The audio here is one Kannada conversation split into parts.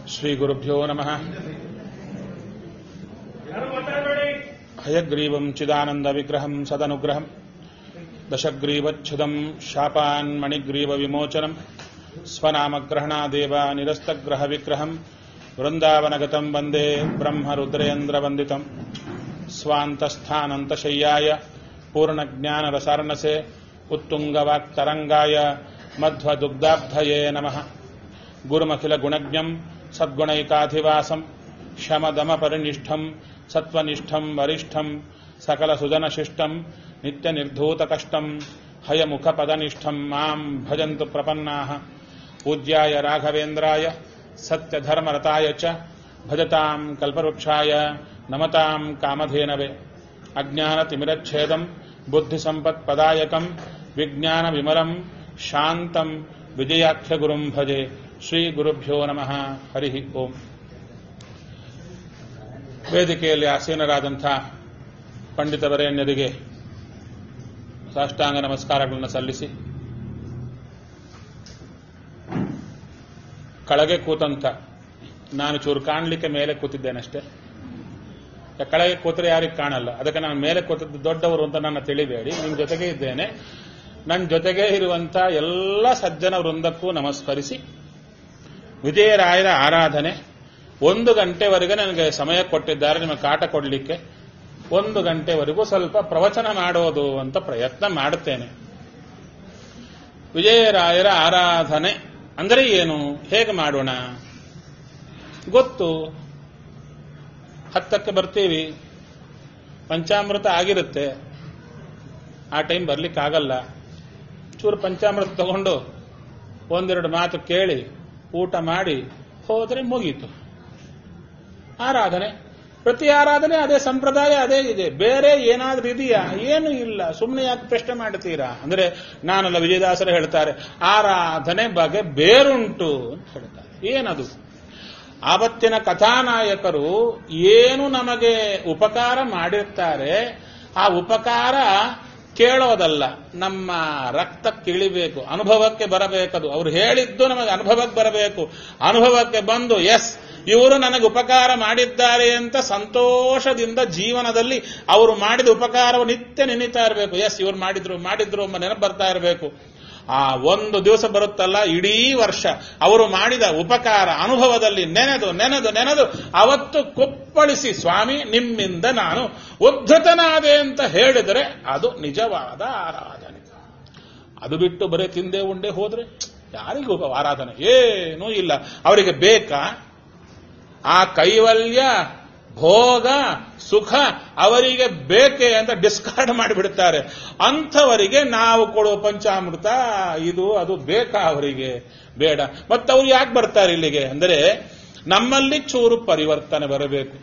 ಶ್ರೀಗುರುಭ್ಯೋ ನಮಃ ಹಯಗ್ರೀವಂ ಚಿದಾನಂದವಿಗ್ರಹಂ ಸದನುಗ್ರಹಂ ದಶಗ್ರೀವಚ್ಛುದಂ ಶಾಪಾನ್ಮಣಿಗ್ರೀವವಿಮೋಚನಂ ಸ್ವನಾಮಗ್ರಹಣಾದೇವ ನಿರಸ್ತಗ್ರಹವಿಗ್ರಹಂ ವೃಂದಾವನಗತಂ ವಂದೇ ಬ್ರಹ್ಮರುದ್ರೇಂದ್ರವಂದಿತಂ ಸ್ವಾಂತಸ್ಥಾನಂತಶಯ್ಯಾಯ ಪೂರ್ಣಜ್ಞಾನರಸಾರ್ಣಸೆ ಉತ್ತುಂಗವಾಕ್ತರಂಗಾಯ ಮಧ್ವದುಗ್ಧಾಬ್ಧಯೇ ನಮಃ ಗುರುಮಖಿಲಗುಣಜ್ಞಂ ಸದ್ಗುಣೈಕಾಧಿವಾಸಂ ಶಮದಮಪರಿನಿಷ್ಠಂ ಸತ್ವನಿಷ್ಠಂ ವರಿಷ್ಠಂ ಸಕಲಸುಜನಶಿಷ್ಟಂ ನಿತ್ಯನಿರ್ಧೂತಕಷ್ಟಂ ಹಯಮುಖಪದನಿಷ್ಠಂ ಮಾಂ ಭಜಂತು ಪ್ರಪನ್ನಾಃ ಪೂಜ್ಯಾಯ ರಾಘವೇಂದ್ರಾಯ ಸತ್ಯಧರ್ಮರತಾಯ ಚ ಭಜತಾಂ ಕಲ್ಪವೃಕ್ಷಾಯ ನಮತಾಂ ಕಾಮಧೇನವೇ ಅಜ್ಞಾನತಿಮಿರಚ್ಛೇದಂ ಬುದ್ಧಿಸಂಪತ್ಪದಾಯಕಂ ವಿಜ್ಞಾನವಿಮಲಂ ಶಾಂತಂ ವಿಜಯಾಖ್ಯಗುರುಂ ಭಜೆ ಶ್ರೀಗುರುಭ್ಯೋ ನಮಃ ಹರಿ ಓಂ ವೇದಿಕೆಯಲ್ಲಿ ಆಸೀನರಾದಂಥ ಪಂಡಿತವರೇಣ್ಯರಿಗೆ ಸಾಷ್ಟಾಂಗ ನಮಸ್ಕಾರಗಳನ್ನು ಸಲ್ಲಿಸಿ ಕೆಳಗೆ ಕೂತಂತ ನಾನು ಚೂರು ಕಾಣಲಿಕ್ಕೆ ಮೇಲೆ ಕೂತಿದ್ದೇನಷ್ಟೇ ಕೆಳಗೆ ಕೂತರೆ ಯಾರಿಗೆ ಕಾಣಲ್ಲ ಅದಕ್ಕೆ ನಾನು ಮೇಲೆ ಕೂತದ್ದು ದೊಡ್ಡವರು ಅಂತ ನನ್ನ ತಿಳಿಬೇಡಿ ನಿಮ್ಮ ಜೊತೆಗೆ ಇದ್ದೇನೆ ನನ್ನ ಜೊತೆಗೆ ಇರುವಂತ ಎಲ್ಲ ಸಜ್ಜನ ವೃಂದಕ್ಕೂ ನಮಸ್ಕರಿಸಿ ವಿಜಯರಾಯರ ಆರಾಧನೆ ಒಂದು ಗಂಟೆವರೆಗೆ ನನಗೆ ಸಮಯ ಕೊಟ್ಟಿದ್ದಾರೆ ನಿಮಗೆ ಕಾಟ ಕೊಡಲಿಕ್ಕೆ ಒಂದು ಗಂಟೆವರೆಗೂ ಸ್ವಲ್ಪ ಪ್ರವಚನ ಮಾಡೋದು ಅಂತ ಪ್ರಯತ್ನ ಮಾಡುತ್ತೇನೆ ವಿಜಯರಾಯರ ಆರಾಧನೆ ಅಂದರೆ ಏನು ಹೇಗೆ ಮಾಡೋಣ ಗೊತ್ತು ಹತ್ತಕ್ಕೆ ಬರ್ತೀವಿ ಪಂಚಾಮೃತ ಆಗಿರುತ್ತೆ ಆ ಟೈಮ್ ಬರ್ಲಿಕ್ಕಾಗಲ್ಲ ಚೂರು ಪಂಚಾಮೃತ ತಗೊಂಡು ಒಂದೆರಡು ಮಾತು ಕೇಳಿ ಊಟ ಮಾಡಿ ಹೋದ್ರೆ ಮುಗೀತು ಆರಾಧನೆ ಪ್ರತಿ ಆರಾಧನೆ ಅದೇ ಸಂಪ್ರದಾಯ ಅದೇ ಇದೆ ಬೇರೆ ಏನಾದ್ರೂ ಇದೆಯಾ ಏನು ಇಲ್ಲ ಸುಮ್ಮನೆ ಯಾಕೆ ಪ್ರಶ್ನೆ ಮಾಡ್ತೀರಾ ಅಂದ್ರೆ ನಾನಲ್ಲ ವಿಜಯದಾಸರು ಹೇಳ್ತಾರೆ ಆರಾಧನೆ ಬಗ್ಗೆ ಬೇರುಂಟು ಅಂತ ಹೇಳ್ತಾರೆ ಏನದು ಆವತ್ತಿನ ಕಥಾನಾಯಕರು ಏನು ನಮಗೆ ಉಪಕಾರ ಮಾಡಿರ್ತಾರೆ ಆ ಉಪಕಾರ ಕೇಳೋದಲ್ಲ ನಮ್ಮ ರಕ್ತ ಕಿಳಿಬೇಕು ಅನುಭವಕ್ಕೆ ಬರಬೇಕದು ಅವ್ರು ಹೇಳಿದ್ದು ನಮಗೆ ಅನುಭವಕ್ಕೆ ಬರಬೇಕು ಅನುಭವಕ್ಕೆ ಬಂದು ಎಸ್ ಇವರು ನನಗೆ ಉಪಕಾರ ಮಾಡಿದ್ದಾರೆ ಅಂತ ಸಂತೋಷದಿಂದ ಜೀವನದಲ್ಲಿ ಅವರು ಮಾಡಿದ ಉಪಕಾರವು ನಿತ್ಯ ನೆನೀತಾ ಇರಬೇಕು ಎಸ್ ಇವ್ರು ಮಾಡಿದ್ರು ಮಾಡಿದ್ರು ಎಂಬ ನೆನಪು ಬರ್ತಾ ಇರಬೇಕು ಆ ಒಂದು ದಿವಸ ಬರುತ್ತಲ್ಲ ಇಡೀ ವರ್ಷ ಅವರು ಮಾಡಿದ ಉಪಕಾರ ಅನುಭವದಲ್ಲಿ ನೆನೆದು ನೆನೆದು ನೆನೆದು ಅವತ್ತು ಕುಪ್ಪಳಿಸಿ ಸ್ವಾಮಿ ನಿಮ್ಮಿಂದ ನಾನು ಉದ್ಧತನಾದೆ ಅಂತ ಹೇಳಿದರೆ ಅದು ನಿಜವಾದ ಆರಾಧನೆ ಅದು ಬಿಟ್ಟು ಬರೀ ತಿಂದೆ ಉಂಡೆ ಹೋದ್ರೆ ಯಾರಿಗೂ ಆರಾಧನೆ ಏನೂ ಇಲ್ಲ ಅವರಿಗೆ ಬೇಕಾ ಆ ಕೈವಲ್ಯ ಭೋಗ ಸುಖ ಅವರಿಗೆ ಬೇಕೆ ಅಂತ ಡಿಸ್ಕಾರ್ಡ್ ಮಾಡಿಬಿಡ್ತಾರೆ ಅಂಥವರಿಗೆ ನಾವು ಕೊಡುವ ಪಂಚಾಮೃತ ಇದು ಅದು ಬೇಕಾ ಅವರಿಗೆ ಬೇಡ ಮತ್ತೆ ಅವ್ರು ಯಾಕೆ ಬರ್ತಾರೆ ಇಲ್ಲಿಗೆ ಅಂದರೆ ನಮ್ಮಲ್ಲಿ ಚೂರು ಪರಿವರ್ತನೆ ಬರಬೇಕು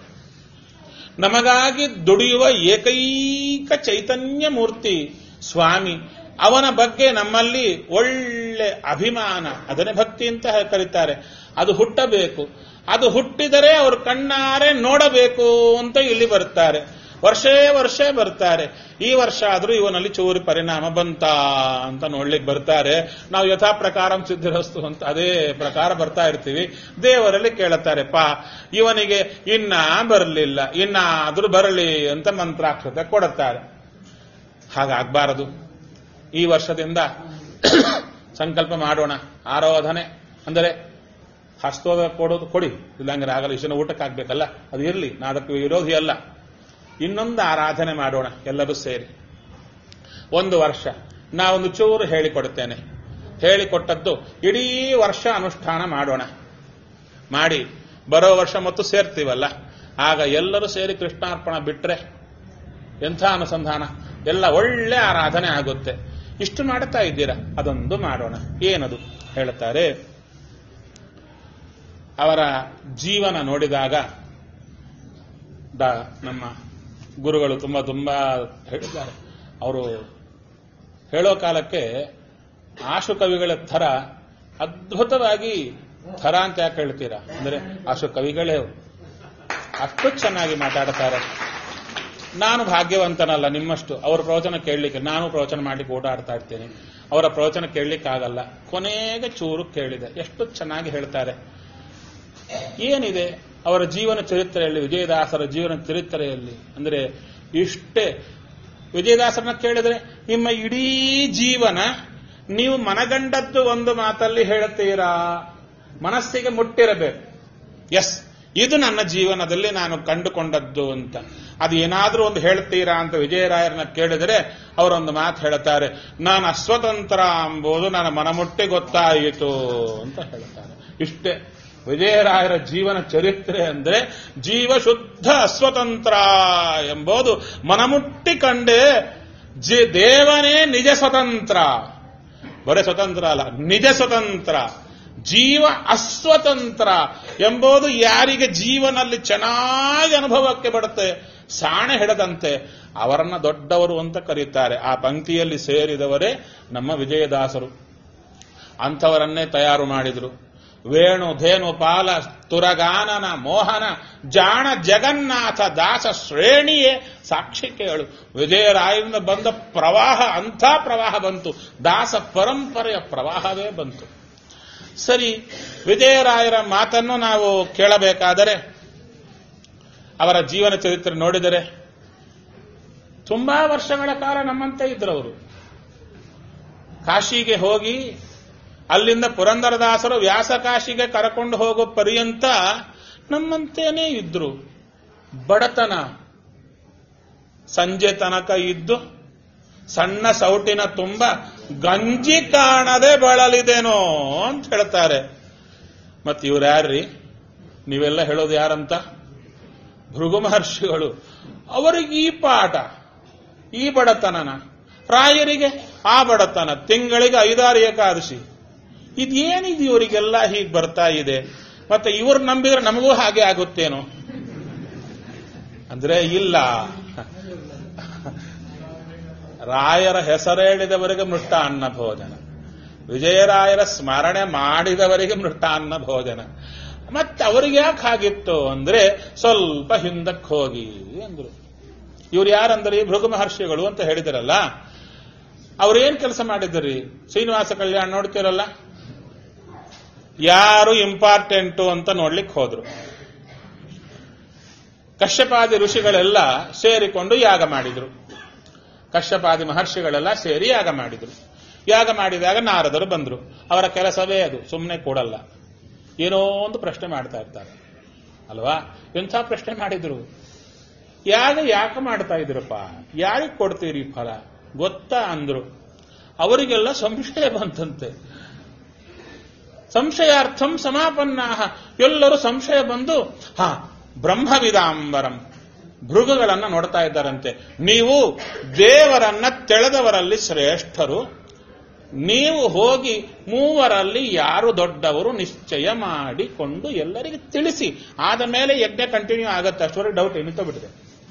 ನಮಗಾಗಿ ದುಡಿಯುವ ಏಕೈಕ ಚೈತನ್ಯ ಮೂರ್ತಿ ಸ್ವಾಮಿ ಅವನ ಬಗ್ಗೆ ನಮ್ಮಲ್ಲಿ ಒಳ್ಳೆ ಅಭಿಮಾನ ಅದನ್ನೇ ಭಕ್ತಿ ಅಂತ ಕರೀತಾರೆ ಅದು ಹುಟ್ಟಬೇಕು ಅದು ಹುಟ್ಟಿದರೆ ಅವರು ಕಣ್ಣಾರೆ ನೋಡಬೇಕು ಅಂತ ಇಲ್ಲಿ ಬರ್ತಾರೆ ವರ್ಷೇ ವರ್ಷ ಬರ್ತಾರೆ ಈ ವರ್ಷ ಆದರೂ ಇವನಲ್ಲಿ ಚೂರಿ ಪರಿಣಾಮ ಬಂತ ಅಂತ ನೋಡ್ಲಿಕ್ಕೆ ಬರ್ತಾರೆ ನಾವು ಯಥಾ ಪ್ರಕಾರ ಸಿದ್ಧರಸ್ತು ಅಂತ ಅದೇ ಪ್ರಕಾರ ಬರ್ತಾ ಇರ್ತೀವಿ ದೇವರಲ್ಲಿ ಕೇಳುತ್ತಾರೆ ಪಾ ಇವನಿಗೆ ಇನ್ನ ಬರಲಿಲ್ಲ ಇನ್ನಾದ್ರೂ ಬರಲಿ ಅಂತ ಮಂತ್ರಾಕ್ಷತೆ ಕೊಡುತ್ತಾರೆ ಹಾಗಾಗಬಾರದು ಈ ವರ್ಷದಿಂದ ಸಂಕಲ್ಪ ಮಾಡೋಣ ಆರಾಧನೆ ಅಂದರೆ ಹಸ್ತೋದ ಕೊಡೋದು ಕೊಡಿ ಇಲ್ಲಂದ್ರೆ ಆಗಲ್ಲ ಇಷ್ಟನ ಊಟಕ್ಕೆ ಆಗ್ಬೇಕಲ್ಲ ಅದು ಇರಲಿ ನಾ ಅದಕ್ಕೆ ವಿರೋಧಿ ಅಲ್ಲ ಇನ್ನೊಂದು ಆರಾಧನೆ ಮಾಡೋಣ ಎಲ್ಲರೂ ಸೇರಿ ಒಂದು ವರ್ಷ ನಾವೊಂದು ಚೂರು ಹೇಳಿಕೊಡುತ್ತೇನೆ ಹೇಳಿಕೊಟ್ಟದ್ದು ಇಡೀ ವರ್ಷ ಅನುಷ್ಠಾನ ಮಾಡೋಣ ಮಾಡಿ ಬರೋ ವರ್ಷ ಮತ್ತು ಸೇರ್ತೀವಲ್ಲ ಆಗ ಎಲ್ಲರೂ ಸೇರಿ ಕೃಷ್ಣಾರ್ಪಣ ಬಿಟ್ರೆ ಎಂಥ ಅನುಸಂಧಾನ ಎಲ್ಲ ಒಳ್ಳೆ ಆರಾಧನೆ ಆಗುತ್ತೆ ಇಷ್ಟು ಮಾಡ್ತಾ ಇದ್ದೀರಾ ಅದೊಂದು ಮಾಡೋಣ ಏನದು ಹೇಳುತ್ತಾರೆ ಅವರ ಜೀವನ ನೋಡಿದಾಗ ನಮ್ಮ ಗುರುಗಳು ತುಂಬಾ ತುಂಬಾ ಹೇಳಿದ್ದಾರೆ ಅವರು ಹೇಳೋ ಕಾಲಕ್ಕೆ ಆಶು ಕವಿಗಳ ಥರ ಅದ್ಭುತವಾಗಿ ಥರ ಅಂತ ಯಾಕೆ ಹೇಳ್ತೀರಾ ಅಂದ್ರೆ ಆಶು ಕವಿಗಳೇ ಅಷ್ಟು ಚೆನ್ನಾಗಿ ಮಾತಾಡ್ತಾರೆ ನಾನು ಭಾಗ್ಯವಂತನಲ್ಲ ನಿಮ್ಮಷ್ಟು ಅವರ ಪ್ರವಚನ ಕೇಳಲಿಕ್ಕೆ ನಾನು ಪ್ರವಚನ ಮಾಡ್ಲಿಕ್ಕೆ ಓಡಾಡ್ತಾ ಇರ್ತೇನೆ ಅವರ ಪ್ರವಚನ ಕೇಳಲಿಕ್ಕಾಗಲ್ಲ ಕೊನೆಗೆ ಚೂರು ಕೇಳಿದೆ ಎಷ್ಟು ಚೆನ್ನಾಗಿ ಹೇಳ್ತಾರೆ ಏನಿದೆ ಅವರ ಜೀವನ ಚರಿತ್ರೆಯಲ್ಲಿ ವಿಜಯದಾಸರ ಜೀವನ ಚರಿತ್ರೆಯಲ್ಲಿ ಅಂದ್ರೆ ಇಷ್ಟೇ ವಿಜಯದಾಸರನ್ನ ಕೇಳಿದ್ರೆ ನಿಮ್ಮ ಇಡೀ ಜೀವನ ನೀವು ಮನಗಂಡದ್ದು ಒಂದು ಮಾತಲ್ಲಿ ಹೇಳುತ್ತೀರಾ ಮನಸ್ಸಿಗೆ ಮುಟ್ಟಿರಬೇಕು ಎಸ್ ಇದು ನನ್ನ ಜೀವನದಲ್ಲಿ ನಾನು ಕಂಡುಕೊಂಡದ್ದು ಅಂತ ಅದು ಏನಾದರೂ ಒಂದು ಹೇಳ್ತೀರಾ ಅಂತ ವಿಜಯರಾಯರನ್ನ ಕೇಳಿದರೆ ಅವರೊಂದು ಮಾತು ಹೇಳ್ತಾರೆ ನಾನು ಅಸ್ವತಂತ್ರ ಎಂಬುದು ನನ್ನ ಮನಮುಟ್ಟಿ ಗೊತ್ತಾಯಿತು ಅಂತ ಹೇಳ್ತಾರೆ ಇಷ್ಟೇ ವಿಜಯರಾಯರ ಜೀವನ ಚರಿತ್ರೆ ಅಂದ್ರೆ ಜೀವ ಶುದ್ಧ ಅಸ್ವತಂತ್ರ ಎಂಬುದು ಮನಮುಟ್ಟಿ ಕಂಡೆ ಜಿ ದೇವನೇ ನಿಜ ಸ್ವತಂತ್ರ ಬರೇ ಸ್ವತಂತ್ರ ಅಲ್ಲ ನಿಜ ಸ್ವತಂತ್ರ ಜೀವ ಅಸ್ವತಂತ್ರ ಎಂಬುದು ಯಾರಿಗೆ ಜೀವನಲ್ಲಿ ಚೆನ್ನಾಗಿ ಅನುಭವಕ್ಕೆ ಬರುತ್ತೆ ಸಾಣೆ ಹಿಡದಂತೆ ಅವರನ್ನ ದೊಡ್ಡವರು ಅಂತ ಕರೀತಾರೆ ಆ ಪಂಕ್ತಿಯಲ್ಲಿ ಸೇರಿದವರೇ ನಮ್ಮ ವಿಜಯದಾಸರು ಅಂಥವರನ್ನೇ ತಯಾರು ಮಾಡಿದರು ವೇಣು ಧೇನು ಪಾಲ ತುರಗಾನನ ಮೋಹನ ಜಾಣ ಜಗನ್ನಾಥ ದಾಸ ಶ್ರೇಣಿಯೇ ಸಾಕ್ಷಿ ಕೇಳು ವಿಜಯರಾಯರಿಂದ ಬಂದ ಪ್ರವಾಹ ಅಂಥ ಪ್ರವಾಹ ಬಂತು ದಾಸ ಪರಂಪರೆಯ ಪ್ರವಾಹವೇ ಬಂತು ಸರಿ ವಿಜಯರಾಯರ ಮಾತನ್ನು ನಾವು ಕೇಳಬೇಕಾದರೆ ಅವರ ಜೀವನ ಚರಿತ್ರೆ ನೋಡಿದರೆ ತುಂಬಾ ವರ್ಷಗಳ ಕಾಲ ನಮ್ಮಂತೆ ಇದ್ರು ಅವರು ಕಾಶಿಗೆ ಹೋಗಿ ಅಲ್ಲಿಂದ ಪುರಂದರದಾಸರು ವ್ಯಾಸಕಾಶಿಗೆ ಕರಕೊಂಡು ಹೋಗೋ ಪರ್ಯಂತ ನಮ್ಮಂತೇನೇ ಇದ್ರು ಬಡತನ ಸಂಜೆ ತನಕ ಇದ್ದು ಸಣ್ಣ ಸೌಟಿನ ತುಂಬ ಗಂಜಿ ಕಾಣದೆ ಬಳಲಿದೇನೋ ಅಂತ ಹೇಳ್ತಾರೆ ಮತ್ತೆ ಇವ್ರು ಯಾರ್ರಿ ನೀವೆಲ್ಲ ಹೇಳೋದು ಯಾರಂತ ಭೃಗು ಮಹರ್ಷಿಗಳು ಅವರಿಗೆ ಈ ಪಾಠ ಈ ಬಡತನನ ರಾಯರಿಗೆ ಆ ಬಡತನ ತಿಂಗಳಿಗೆ ಐದಾರು ಏಕಾದಶಿ ಇದೇನಿದು ಇವರಿಗೆಲ್ಲ ಹೀಗೆ ಬರ್ತಾ ಇದೆ ಮತ್ತೆ ಇವ್ರು ನಂಬಿದ್ರೆ ನಮಗೂ ಹಾಗೆ ಆಗುತ್ತೇನೋ ಅಂದ್ರೆ ಇಲ್ಲ ರಾಯರ ಹೆಸರೇಳಿದವರಿಗೆ ಮೃಷ್ಟಾನ್ನ ಭೋಜನ ವಿಜಯರಾಯರ ಸ್ಮರಣೆ ಮಾಡಿದವರಿಗೆ ಮೃಷ್ಟಾನ್ನ ಭೋಜನ ಮತ್ತೆ ಅವರಿಗೆ ಯಾಕೆ ಹಾಗಿತ್ತು ಅಂದ್ರೆ ಸ್ವಲ್ಪ ಹಿಂದಕ್ಕೆ ಹೋಗಿ ಅಂದ್ರು ಇವ್ರು ಯಾರಂದ್ರೆ ಭೃಗು ಮಹರ್ಷಿಗಳು ಅಂತ ಹೇಳಿದರಲ್ಲ ಅವ್ರೇನ್ ಕೆಲಸ ಮಾಡಿದ್ರಿ ಶ್ರೀನಿವಾಸ ಕಲ್ಯಾಣ ನೋಡ್ತಿರಲ್ಲ ಯಾರು ಇಂಪಾರ್ಟೆಂಟು ಅಂತ ನೋಡ್ಲಿಕ್ಕೆ ಹೋದ್ರು ಕಶ್ಯಪಾದಿ ಋಷಿಗಳೆಲ್ಲ ಸೇರಿಕೊಂಡು ಯಾಗ ಮಾಡಿದ್ರು ಕಶ್ಯಪಾದಿ ಮಹರ್ಷಿಗಳೆಲ್ಲ ಸೇರಿ ಯಾಗ ಮಾಡಿದ್ರು ಯಾಗ ಮಾಡಿದಾಗ ನಾರದರು ಬಂದ್ರು ಅವರ ಕೆಲಸವೇ ಅದು ಸುಮ್ಮನೆ ಕೊಡಲ್ಲ ಏನೋ ಒಂದು ಪ್ರಶ್ನೆ ಮಾಡ್ತಾ ಇರ್ತಾರೆ ಅಲ್ವಾ ಎಂಥ ಪ್ರಶ್ನೆ ಮಾಡಿದ್ರು ಯಾಗ ಯಾಕೆ ಮಾಡ್ತಾ ಇದ್ರಪ್ಪ ಯಾರಿಗೆ ಕೊಡ್ತೀರಿ ಫಲ ಗೊತ್ತಾ ಅಂದ್ರು ಅವರಿಗೆಲ್ಲ ಸಂಶಯ ಬಂತಂತೆ ಸಂಶಯಾರ್ಥಂ ಸಮಾಪನ್ನ ಎಲ್ಲರೂ ಸಂಶಯ ಬಂದು ಹಾ ಬ್ರಹ್ಮವಿದಾಂಬರಂ ಭೃಗುಗಳನ್ನ ನೋಡ್ತಾ ಇದ್ದಾರಂತೆ ನೀವು ದೇವರನ್ನ ತೆಳೆದವರಲ್ಲಿ ಶ್ರೇಷ್ಠರು ನೀವು ಹೋಗಿ ಮೂವರಲ್ಲಿ ಯಾರು ದೊಡ್ಡವರು ನಿಶ್ಚಯ ಮಾಡಿಕೊಂಡು ಎಲ್ಲರಿಗೆ ತಿಳಿಸಿ ಆದ ಮೇಲೆ ಯಜ್ಞ ಕಂಟಿನ್ಯೂ ಆಗತ್ತೆ ಅಷ್ಟವರೆಗೆ ಡೌಟ್ ಎನ್ನಿತ ಬಿಟ್ಟಿದೆ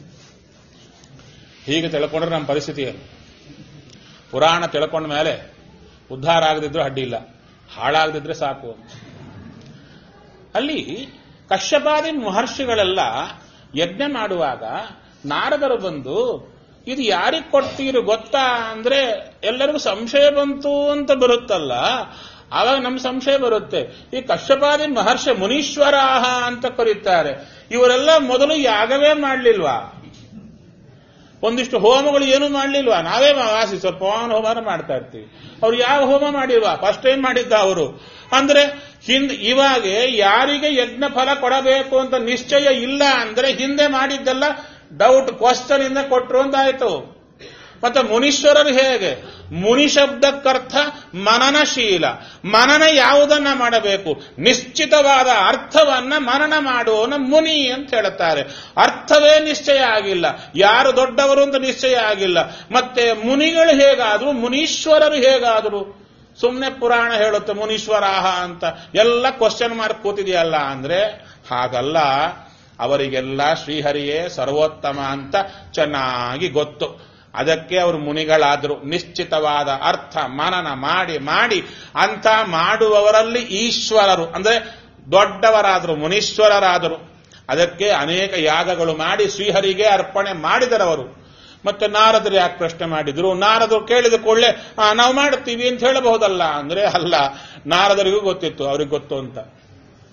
ಹೀಗೆ ತಿಳ್ಕೊಂಡ್ರೆ ನಮ್ಮ ಪರಿಸ್ಥಿತಿ ಏನು ಪುರಾಣ ತಿಳ್ಕೊಂಡ ಮೇಲೆ ಉದ್ಧಾರ ಆಗದಿದ್ರು ಅಡ್ಡಿ ಇಲ್ಲ ಹಾಳಾಗದಿದ್ರೆ ಸಾಕು ಅಲ್ಲಿ ಕಶ್ಯಪಾದಿ ಮಹರ್ಷಿಗಳೆಲ್ಲ ಯಜ್ಞ ಮಾಡುವಾಗ ನಾರದರು ಬಂದು ಇದು ಯಾರಿಗೆ ಕೊಡ್ತೀರಿ ಗೊತ್ತಾ ಅಂದ್ರೆ ಎಲ್ಲರಿಗೂ ಸಂಶಯ ಬಂತು ಅಂತ ಬರುತ್ತಲ್ಲ ಆವಾಗ ನಮ್ ಸಂಶಯ ಬರುತ್ತೆ ಈ ಕಶ್ಯಪಾದಿ ಮಹರ್ಷಿ ಮುನೀಶ್ವರಾಹ ಅಂತ ಕರೀತಾರೆ ಇವರೆಲ್ಲ ಮೊದಲು ಯಾಗವೇ ಮಾಡ್ಲಿಲ್ವಾ ಒಂದಿಷ್ಟು ಹೋಮಗಳು ಏನು ಮಾಡ್ಲಿಲ್ವಾ ನಾವೇ ವಾಸಿ ಸ್ವಲ್ಪ ಹೋಮ ಮಾಡ್ತಾ ಇರ್ತೀವಿ ಅವ್ರು ಯಾವ ಹೋಮ ಮಾಡಿಲ್ವಾ ಫಸ್ಟ್ ಟೈಮ್ ಮಾಡಿದ್ದ ಅವರು ಅಂದ್ರೆ ಹಿಂದ್ ಇವಾಗ ಯಾರಿಗೆ ಯಜ್ಞ ಫಲ ಕೊಡಬೇಕು ಅಂತ ನಿಶ್ಚಯ ಇಲ್ಲ ಅಂದ್ರೆ ಹಿಂದೆ ಮಾಡಿದ್ದೆಲ್ಲ ಡೌಟ್ ಕ್ವಶನ್ ಇಂದ ಕೊಟ್ರು ಅಂತ ಆಯ್ತು ಮತ್ತೆ ಮುನೀಶ್ವರರು ಹೇಗೆ ಮುನಿ ಶಬ್ದಕ್ಕರ್ಥ ಮನನಶೀಲ ಮನನ ಯಾವುದನ್ನ ಮಾಡಬೇಕು ನಿಶ್ಚಿತವಾದ ಅರ್ಥವನ್ನ ಮನನ ಮಾಡುವವನ ಮುನಿ ಅಂತ ಹೇಳುತ್ತಾರೆ ಅರ್ಥವೇ ನಿಶ್ಚಯ ಆಗಿಲ್ಲ ಯಾರು ದೊಡ್ಡವರು ಅಂತ ನಿಶ್ಚಯ ಆಗಿಲ್ಲ ಮತ್ತೆ ಮುನಿಗಳು ಹೇಗಾದ್ರು ಮುನೀಶ್ವರರು ಹೇಗಾದ್ರು ಸುಮ್ಮನೆ ಪುರಾಣ ಹೇಳುತ್ತೆ ಮುನೀಶ್ವರಾಹ ಅಂತ ಎಲ್ಲ ಕ್ವಶನ್ ಮಾರ್ಕ್ ಕೂತಿದೆಯಲ್ಲ ಅಂದ್ರೆ ಹಾಗಲ್ಲ ಅವರಿಗೆಲ್ಲ ಶ್ರೀಹರಿಯೇ ಸರ್ವೋತ್ತಮ ಅಂತ ಚೆನ್ನಾಗಿ ಗೊತ್ತು ಅದಕ್ಕೆ ಅವರು ಮುನಿಗಳಾದರು ನಿಶ್ಚಿತವಾದ ಅರ್ಥ ಮನನ ಮಾಡಿ ಮಾಡಿ ಅಂತ ಮಾಡುವವರಲ್ಲಿ ಈಶ್ವರರು ಅಂದ್ರೆ ದೊಡ್ಡವರಾದರು ಮುನೀಶ್ವರರಾದರು ಅದಕ್ಕೆ ಅನೇಕ ಯಾಗಗಳು ಮಾಡಿ ಶ್ರೀಹರಿಗೆ ಅರ್ಪಣೆ ಮಾಡಿದರವರು ಮತ್ತೆ ನಾರದರು ಯಾಕೆ ಪ್ರಶ್ನೆ ಮಾಡಿದ್ರು ನಾರದರು ಕೇಳಿದ ಕೂಡಲೇ ನಾವು ಮಾಡ್ತೀವಿ ಅಂತ ಹೇಳಬಹುದಲ್ಲ ಅಂದ್ರೆ ಅಲ್ಲ ನಾರದರಿಗೂ ಗೊತ್ತಿತ್ತು ಅವ್ರಿಗೆ ಗೊತ್ತು ಅಂತ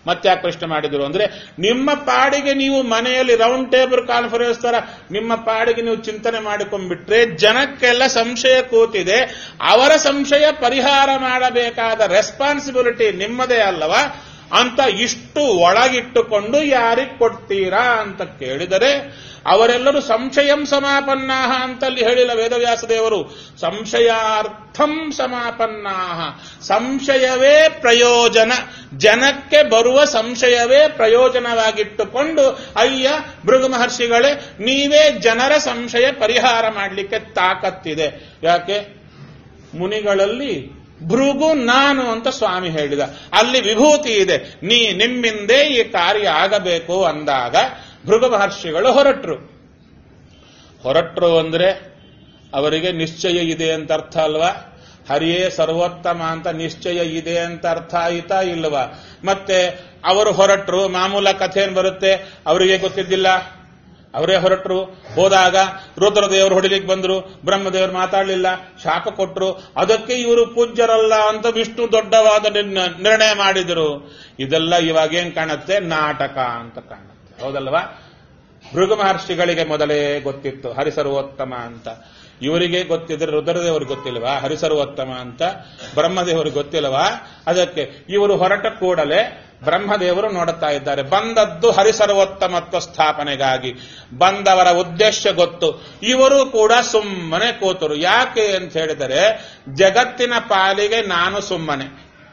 ಮತ್ತೆ ಯಾಕೆ ಪ್ರಶ್ನೆ ಮಾಡಿದ್ರು ಅಂದ್ರೆ ನಿಮ್ಮ ಪಾಡಿಗೆ ನೀವು ಮನೆಯಲ್ಲಿ ರೌಂಡ್ ಟೇಬಲ್ ಕಾನ್ಫರೆನ್ಸ್ ತರ ನಿಮ್ಮ ಪಾಡಿಗೆ ನೀವು ಚಿಂತನೆ ಮಾಡಿಕೊಂಡ್ಬಿಟ್ರೆ ಜನಕ್ಕೆಲ್ಲ ಸಂಶಯ ಕೂತಿದೆ ಅವರ ಸಂಶಯ ಪರಿಹಾರ ಮಾಡಬೇಕಾದ ರೆಸ್ಪಾನ್ಸಿಬಿಲಿಟಿ ನಿಮ್ಮದೇ ಅಲ್ಲವಾ ಅಂತ ಇಷ್ಟು ಒಳಗಿಟ್ಟುಕೊಂಡು ಯಾರಿಗೆ ಕೊಡ್ತೀರಾ ಅಂತ ಕೇಳಿದರೆ ಅವರೆಲ್ಲರೂ ಸಂಶಯಂ ಸಮಾಪನ್ನಾಹ ಅಂತಲ್ಲಿ ಹೇಳಿಲ್ಲ ವೇದವ್ಯಾಸ ದೇವರು ಸಂಶಯಾರ್ಥಂ ಸಮಾಪನ್ನಾಹ ಸಂಶಯವೇ ಪ್ರಯೋಜನ ಜನಕ್ಕೆ ಬರುವ ಸಂಶಯವೇ ಪ್ರಯೋಜನವಾಗಿಟ್ಟುಕೊಂಡು ಅಯ್ಯ ಭೃಗು ಮಹರ್ಷಿಗಳೇ ನೀವೇ ಜನರ ಸಂಶಯ ಪರಿಹಾರ ಮಾಡಲಿಕ್ಕೆ ತಾಕತ್ತಿದೆ ಯಾಕೆ ಮುನಿಗಳಲ್ಲಿ ಭೃಗು ನಾನು ಅಂತ ಸ್ವಾಮಿ ಹೇಳಿದ ಅಲ್ಲಿ ವಿಭೂತಿ ಇದೆ ನೀ ನಿಮ್ಮಿಂದೇ ಈ ಕಾರ್ಯ ಆಗಬೇಕು ಅಂದಾಗ ಭೃಗು ಮಹರ್ಷಿಗಳು ಹೊರಟ್ರು ಹೊರಟ್ರು ಅಂದ್ರೆ ಅವರಿಗೆ ನಿಶ್ಚಯ ಇದೆ ಅಂತ ಅರ್ಥ ಅಲ್ವಾ ಹರಿಯೇ ಸರ್ವೋತ್ತಮ ಅಂತ ನಿಶ್ಚಯ ಇದೆ ಅಂತ ಅರ್ಥ ಆಯಿತಾ ಇಲ್ವಾ ಮತ್ತೆ ಅವರು ಹೊರಟ್ರು ಮಾಮೂಲ ಕಥೆ ಏನ್ ಬರುತ್ತೆ ಅವರಿಗೆ ಗೊತ್ತಿದ್ದಿಲ್ಲ ಅವರೇ ಹೊರಟರು ಹೋದಾಗ ರುದ್ರದೇವರು ಹೊಡಿಲಿಕ್ಕೆ ಬಂದ್ರು ಬ್ರಹ್ಮದೇವರು ಮಾತಾಡಲಿಲ್ಲ ಶಾಪ ಕೊಟ್ರು ಅದಕ್ಕೆ ಇವರು ಪೂಜ್ಯರಲ್ಲ ಅಂತ ವಿಷ್ಣು ದೊಡ್ಡವಾದ ನಿರ್ಣ- ನಿರ್ಣಯ ಮಾಡಿದ್ರು ಇದೆಲ್ಲ ಇವಾಗೇನ್ ಕಾಣುತ್ತೆ ನಾಟಕ ಅಂತ ಕಾಣುತ್ತೆ ಹೌದಲ್ವಾ ಭೃಗು ಮಹರ್ಷಿಗಳಿಗೆ ಮೊದಲೇ ಗೊತ್ತಿತ್ತು ಹರಿಸರ್ವೋತ್ತಮ ಅಂತ ಇವರಿಗೆ ಗೊತ್ತಿದ್ರೆ ರುದ್ರದೇವರಿಗೆ ಗೊತ್ತಿಲ್ವಾ ಹರಿಸರ್ವೋತ್ತಮ ಅಂತ ಬ್ರಹ್ಮದೇವರಿಗೆ ಗೊತ್ತಿಲ್ವಾ ಅದಕ್ಕೆ ಇವರು ಹೊರಟ ಕೂಡಲೇ ಬ್ರಹ್ಮದೇವರು ನೋಡುತ್ತಾ ಇದ್ದಾರೆ ಬಂದದ್ದು ಹರಿಸರ್ವೋತ್ತಮತ್ವ ಸ್ಥಾಪನೆಗಾಗಿ ಬಂದವರ ಉದ್ದೇಶ ಗೊತ್ತು ಇವರು ಕೂಡ ಸುಮ್ಮನೆ ಕೂತರು ಯಾಕೆ ಅಂತ ಹೇಳಿದರೆ ಜಗತ್ತಿನ ಪಾಲಿಗೆ ನಾನು ಸುಮ್ಮನೆ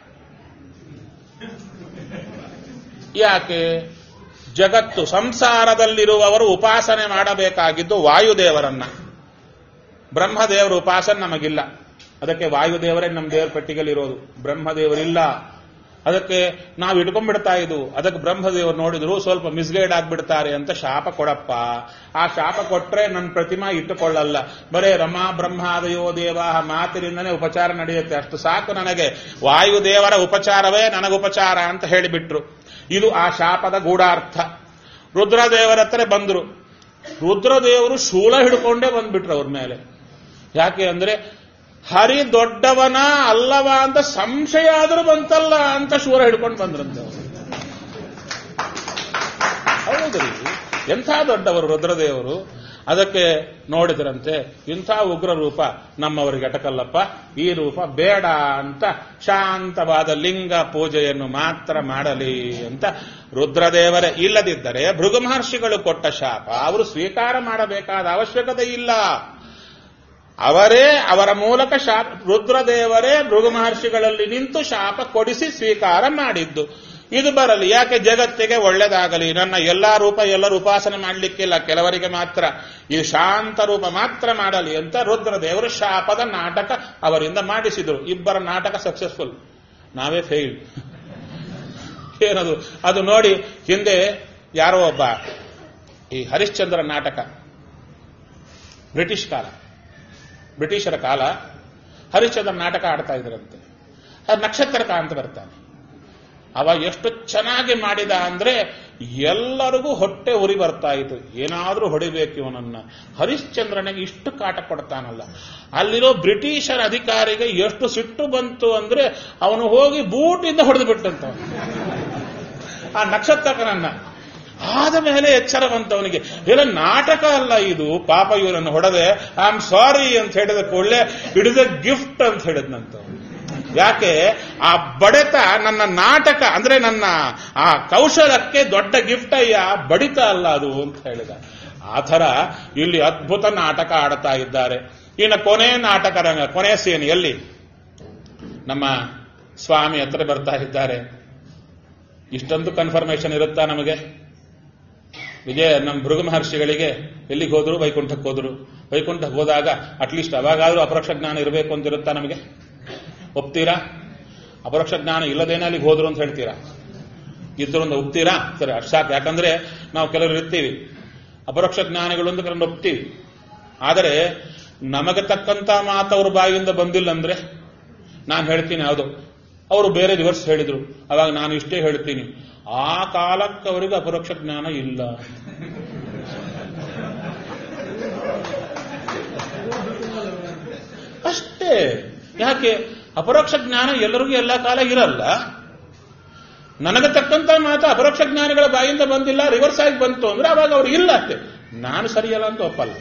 ಯಾಕೆ ಜಗತ್ತು ಸಂಸಾರದಲ್ಲಿರುವವರು ಉಪಾಸನೆ ಮಾಡಬೇಕಾಗಿದ್ದು ವಾಯುದೇವರನ್ನ ಬ್ರಹ್ಮದೇವರ ಉಪಾಸನೆ ನಮಗಿಲ್ಲ ಅದಕ್ಕೆ ವಾಯುದೇವರೇ ನಮ್ಮ ದೇವರ ಪೆಟ್ಟಿಗೆಲಿರೋದು ಬ್ರಹ್ಮದೇವರಿಲ್ಲ ಅದಕ್ಕೆ ನಾವು ಇಟ್ಕೊಂಡ್ಬಿಡ್ತಾ ಇದ್ವು ಅದಕ್ಕೆ ಬ್ರಹ್ಮದೇವರು ನೋಡಿದ್ರು ಸ್ವಲ್ಪ ಮಿಸ್ಗೈಡ್ ಆಗ್ಬಿಡ್ತಾರೆ ಅಂತ ಶಾಪ ಕೊಡಪ್ಪ ಆ ಶಾಪ ಕೊಟ್ರೆ ನನ್ನ ಪ್ರತಿಮಾ ಇಟ್ಟುಕೊಳ್ಳಲ್ಲ ಬರೇ ರಮಾ ಬ್ರಹ್ಮಾದಯೋ ದೇವಾಹ ಮಾತಿನಿಂದನೇ ಉಪಚಾರ ನಡೆಯುತ್ತೆ ಅಷ್ಟು ಸಾಕು ನನಗೆ ವಾಯುದೇವರ ಉಪಚಾರವೇ ನನಗೆ ಉಪಚಾರ ಅಂತ ಹೇಳಿಬಿಟ್ರು ಇದು ಆ ಶಾಪದ ಗೂಢಾರ್ಥ ರುದ್ರದೇವರ ಹತ್ರ ಬಂದ್ರು ರುದ್ರದೇವರು ಶೂಲ ಹಿಡ್ಕೊಂಡೇ ಬಂದ್ಬಿಟ್ರು ಅವ್ರ ಮೇಲೆ ಯಾಕೆ ಅಂದ್ರೆ ಹರಿ ದೊಡ್ಡವನ ಅಲ್ಲವ ಅಂತ ಸಂಶಯ ಆದ್ರೂ ಬಂತಲ್ಲ ಅಂತ ಶೂಲ ಹಿಡ್ಕೊಂಡು ಬಂದ್ರಂತೆ ಅವರು ಹೌದ್ರಿ ಎಂಥ ದೊಡ್ಡವರು ರುದ್ರದೇವರು ಅದಕ್ಕೆ ನೋಡಿದ್ರಂತೆ ಇಂಥ ಉಗ್ರ ರೂಪ ನಮ್ಮವರಿಗೆ ಅಟಕಲ್ಲಪ್ಪ ಈ ರೂಪ ಬೇಡ ಅಂತ ಶಾಂತವಾದ ಲಿಂಗ ಪೂಜೆಯನ್ನು ಮಾತ್ರ ಮಾಡಲಿ ಅಂತ ರುದ್ರದೇವರೇ ಇಲ್ಲದಿದ್ದರೆ ಭೃಗು ಮಹರ್ಷಿಗಳು ಕೊಟ್ಟ ಶಾಪ ಅವರು ಸ್ವೀಕಾರ ಮಾಡಬೇಕಾದ ಅವಶ್ಯಕತೆ ಇಲ್ಲ ಅವರೇ ಅವರ ಮೂಲಕ ಶಾಪ ರುದ್ರದೇವರೇ ಭೃಗು ಮಹರ್ಷಿಗಳಲ್ಲಿ ನಿಂತು ಶಾಪ ಕೊಡಿಸಿ ಸ್ವೀಕಾರ ಮಾಡಿದ್ದು ಇದು ಬರಲಿ ಯಾಕೆ ಜಗತ್ತಿಗೆ ಒಳ್ಳೆದಾಗಲಿ ನನ್ನ ಎಲ್ಲಾ ರೂಪ ಎಲ್ಲರೂ ಉಪಾಸನೆ ಮಾಡಲಿಕ್ಕಿಲ್ಲ ಕೆಲವರಿಗೆ ಮಾತ್ರ ಇದು ಶಾಂತ ರೂಪ ಮಾತ್ರ ಮಾಡಲಿ ಅಂತ ರುದ್ರದೇವರು ಶಾಪದ ನಾಟಕ ಅವರಿಂದ ಮಾಡಿಸಿದರು ಇಬ್ಬರ ನಾಟಕ ಸಕ್ಸಸ್ಫುಲ್ ನಾವೇ ಫೇಲ್ ಏನದು ಅದು ನೋಡಿ ಹಿಂದೆ ಯಾರೋ ಒಬ್ಬ ಈ ಹರಿಶ್ಚಂದ್ರ ನಾಟಕ ಬ್ರಿಟಿಷ್ ಕಾಲ ಬ್ರಿಟಿಷರ ಕಾಲ ಹರಿಶ್ಚಂದ್ರ ನಾಟಕ ಆಡ್ತಾ ಇದ್ರಂತೆ ಅದು ನಕ್ಷತ್ರಕ ಅಂತ ಬರ್ತಾನೆ ಅವ ಎಷ್ಟು ಚೆನ್ನಾಗಿ ಮಾಡಿದ ಅಂದ್ರೆ ಎಲ್ಲರಿಗೂ ಹೊಟ್ಟೆ ಉರಿ ಬರ್ತಾ ಇತ್ತು ಏನಾದ್ರೂ ಹೊಡಿಬೇಕು ಇವನನ್ನ ಹರಿಶ್ಚಂದ್ರನಿಗೆ ಇಷ್ಟು ಕಾಟ ಕೊಡ್ತಾನಲ್ಲ ಅಲ್ಲಿರೋ ಬ್ರಿಟಿಷರ ಅಧಿಕಾರಿಗೆ ಎಷ್ಟು ಸಿಟ್ಟು ಬಂತು ಅಂದ್ರೆ ಅವನು ಹೋಗಿ ಬೂಟಿಂದ ಹೊಡೆದು ಬಿಟ್ಟಂತ ಆ ನಕ್ಷತ್ರಕನನ್ನ ಆದ ಮೇಲೆ ಎಚ್ಚರ ಬಂತವನಿಗೆ ಇಲ್ಲ ನಾಟಕ ಅಲ್ಲ ಇದು ಪಾಪ ಇವನನ್ನು ಹೊಡೆದೆ ಐ ಆಮ್ ಸಾರಿ ಅಂತ ಹೇಳಿದ ಕೂಡಲೇ ಇಟ್ ಇಸ್ ಅ ಗಿಫ್ಟ್ ಅಂತ ಹೇಳಿದ್ನಂತ ಯಾಕೆ ಆ ಬಡೆತ ನನ್ನ ನಾಟಕ ಅಂದ್ರೆ ನನ್ನ ಆ ಕೌಶಲಕ್ಕೆ ದೊಡ್ಡ ಗಿಫ್ಟ್ ಅಯ್ಯ ಬಡಿತ ಅಲ್ಲ ಅದು ಅಂತ ಹೇಳಿದ ಆ ಥರ ಇಲ್ಲಿ ಅದ್ಭುತ ನಾಟಕ ಆಡ್ತಾ ಇದ್ದಾರೆ ಇನ್ನು ಕೊನೆ ನಾಟಕ ರಂಗ ಕೊನೆ ಸೀನ್ ಎಲ್ಲಿ ನಮ್ಮ ಸ್ವಾಮಿ ಹತ್ರ ಬರ್ತಾ ಇದ್ದಾರೆ ಇಷ್ಟೊಂದು ಕನ್ಫರ್ಮೇಶನ್ ಇರುತ್ತಾ ನಮಗೆ ವಿಜಯ ನಮ್ಮ ಭೃಗು ಮಹರ್ಷಿಗಳಿಗೆ ಎಲ್ಲಿಗೆ ಹೋದ್ರು ವೈಕುಂಠಕ್ಕೆ ಹೋದ್ರು ವೈಕುಂಠಕ್ಕೆ ಹೋದಾಗ ಅಟ್ಲೀಸ್ಟ್ ಅವಾಗಾದ್ರೂ ಅಪರೋಕ್ಷ ಜ್ಞಾನ ಇರಬೇಕು ಅಂತ ಇರುತ್ತಾ ನಮಗೆ ಒಪ್ತೀರಾ ಅಪರೋಕ್ಷ ಜ್ಞಾನ ಇಲ್ಲದೇನೆ ಅಲ್ಲಿಗೆ ಹೋದ್ರು ಅಂತ ಹೇಳ್ತೀರಾ ಇದ್ರು ಅಂತ ಒಪ್ತೀರಾ ಸರಿ ಅಷ್ಟು ಸಾಕು ಯಾಕಂದ್ರೆ ನಾವು ಕೆಲವರು ಇರ್ತೀವಿ ಅಪರೋಕ್ಷ ಜ್ಞಾನಿಗಳು ಅಂತ ಕರೆದು ಒಪ್ತೀವಿ ಆದರೆ ನಮಗೆ ತಕ್ಕಂತ ಮಾತು ಅವ್ರ ಬಾಯಿಯಿಂದ ಬಂದಿಲ್ಲ ಅಂದ್ರೆ ನಾನು ಹೇಳ್ತೀನಿ ಯಾವುದು ಅವರು ಬೇರೆ ದಿವಸ ಹೇಳಿದ್ರು ಅವಾಗ ನಾನು ಇಷ್ಟೇ ಹೇಳ್ತೀನಿ ಆ ಕಾಲಕ್ಕೆ ಅವರಿಗೆ ಅಪರೋಕ್ಷ ಜ್ಞಾನ ಇಲ್ಲ ಅಷ್ಟೇ ಯಾಕೆ ಅಪರೋಕ್ಷ ಜ್ಞಾನ ಎಲ್ಲರಿಗೂ ಎಲ್ಲ ಕಾಲ ಇರಲ್ಲ ನನಗೆ ತಕ್ಕಂತ ಮಾತು ಅಪರೋಕ್ಷ ಜ್ಞಾನಿಗಳ ಬಾಯಿಂದ ಬಂದಿಲ್ಲ ರಿವರ್ಸ್ ಆಗಿ ಬಂತು ಅಂದ್ರೆ ಅವಾಗ ಅವ್ರು ಇಲ್ಲ ಅಷ್ಟೇ ನಾನು ಸರಿಯಲ್ಲ ಅಂತ ಒಪ್ಪಲ್ಲ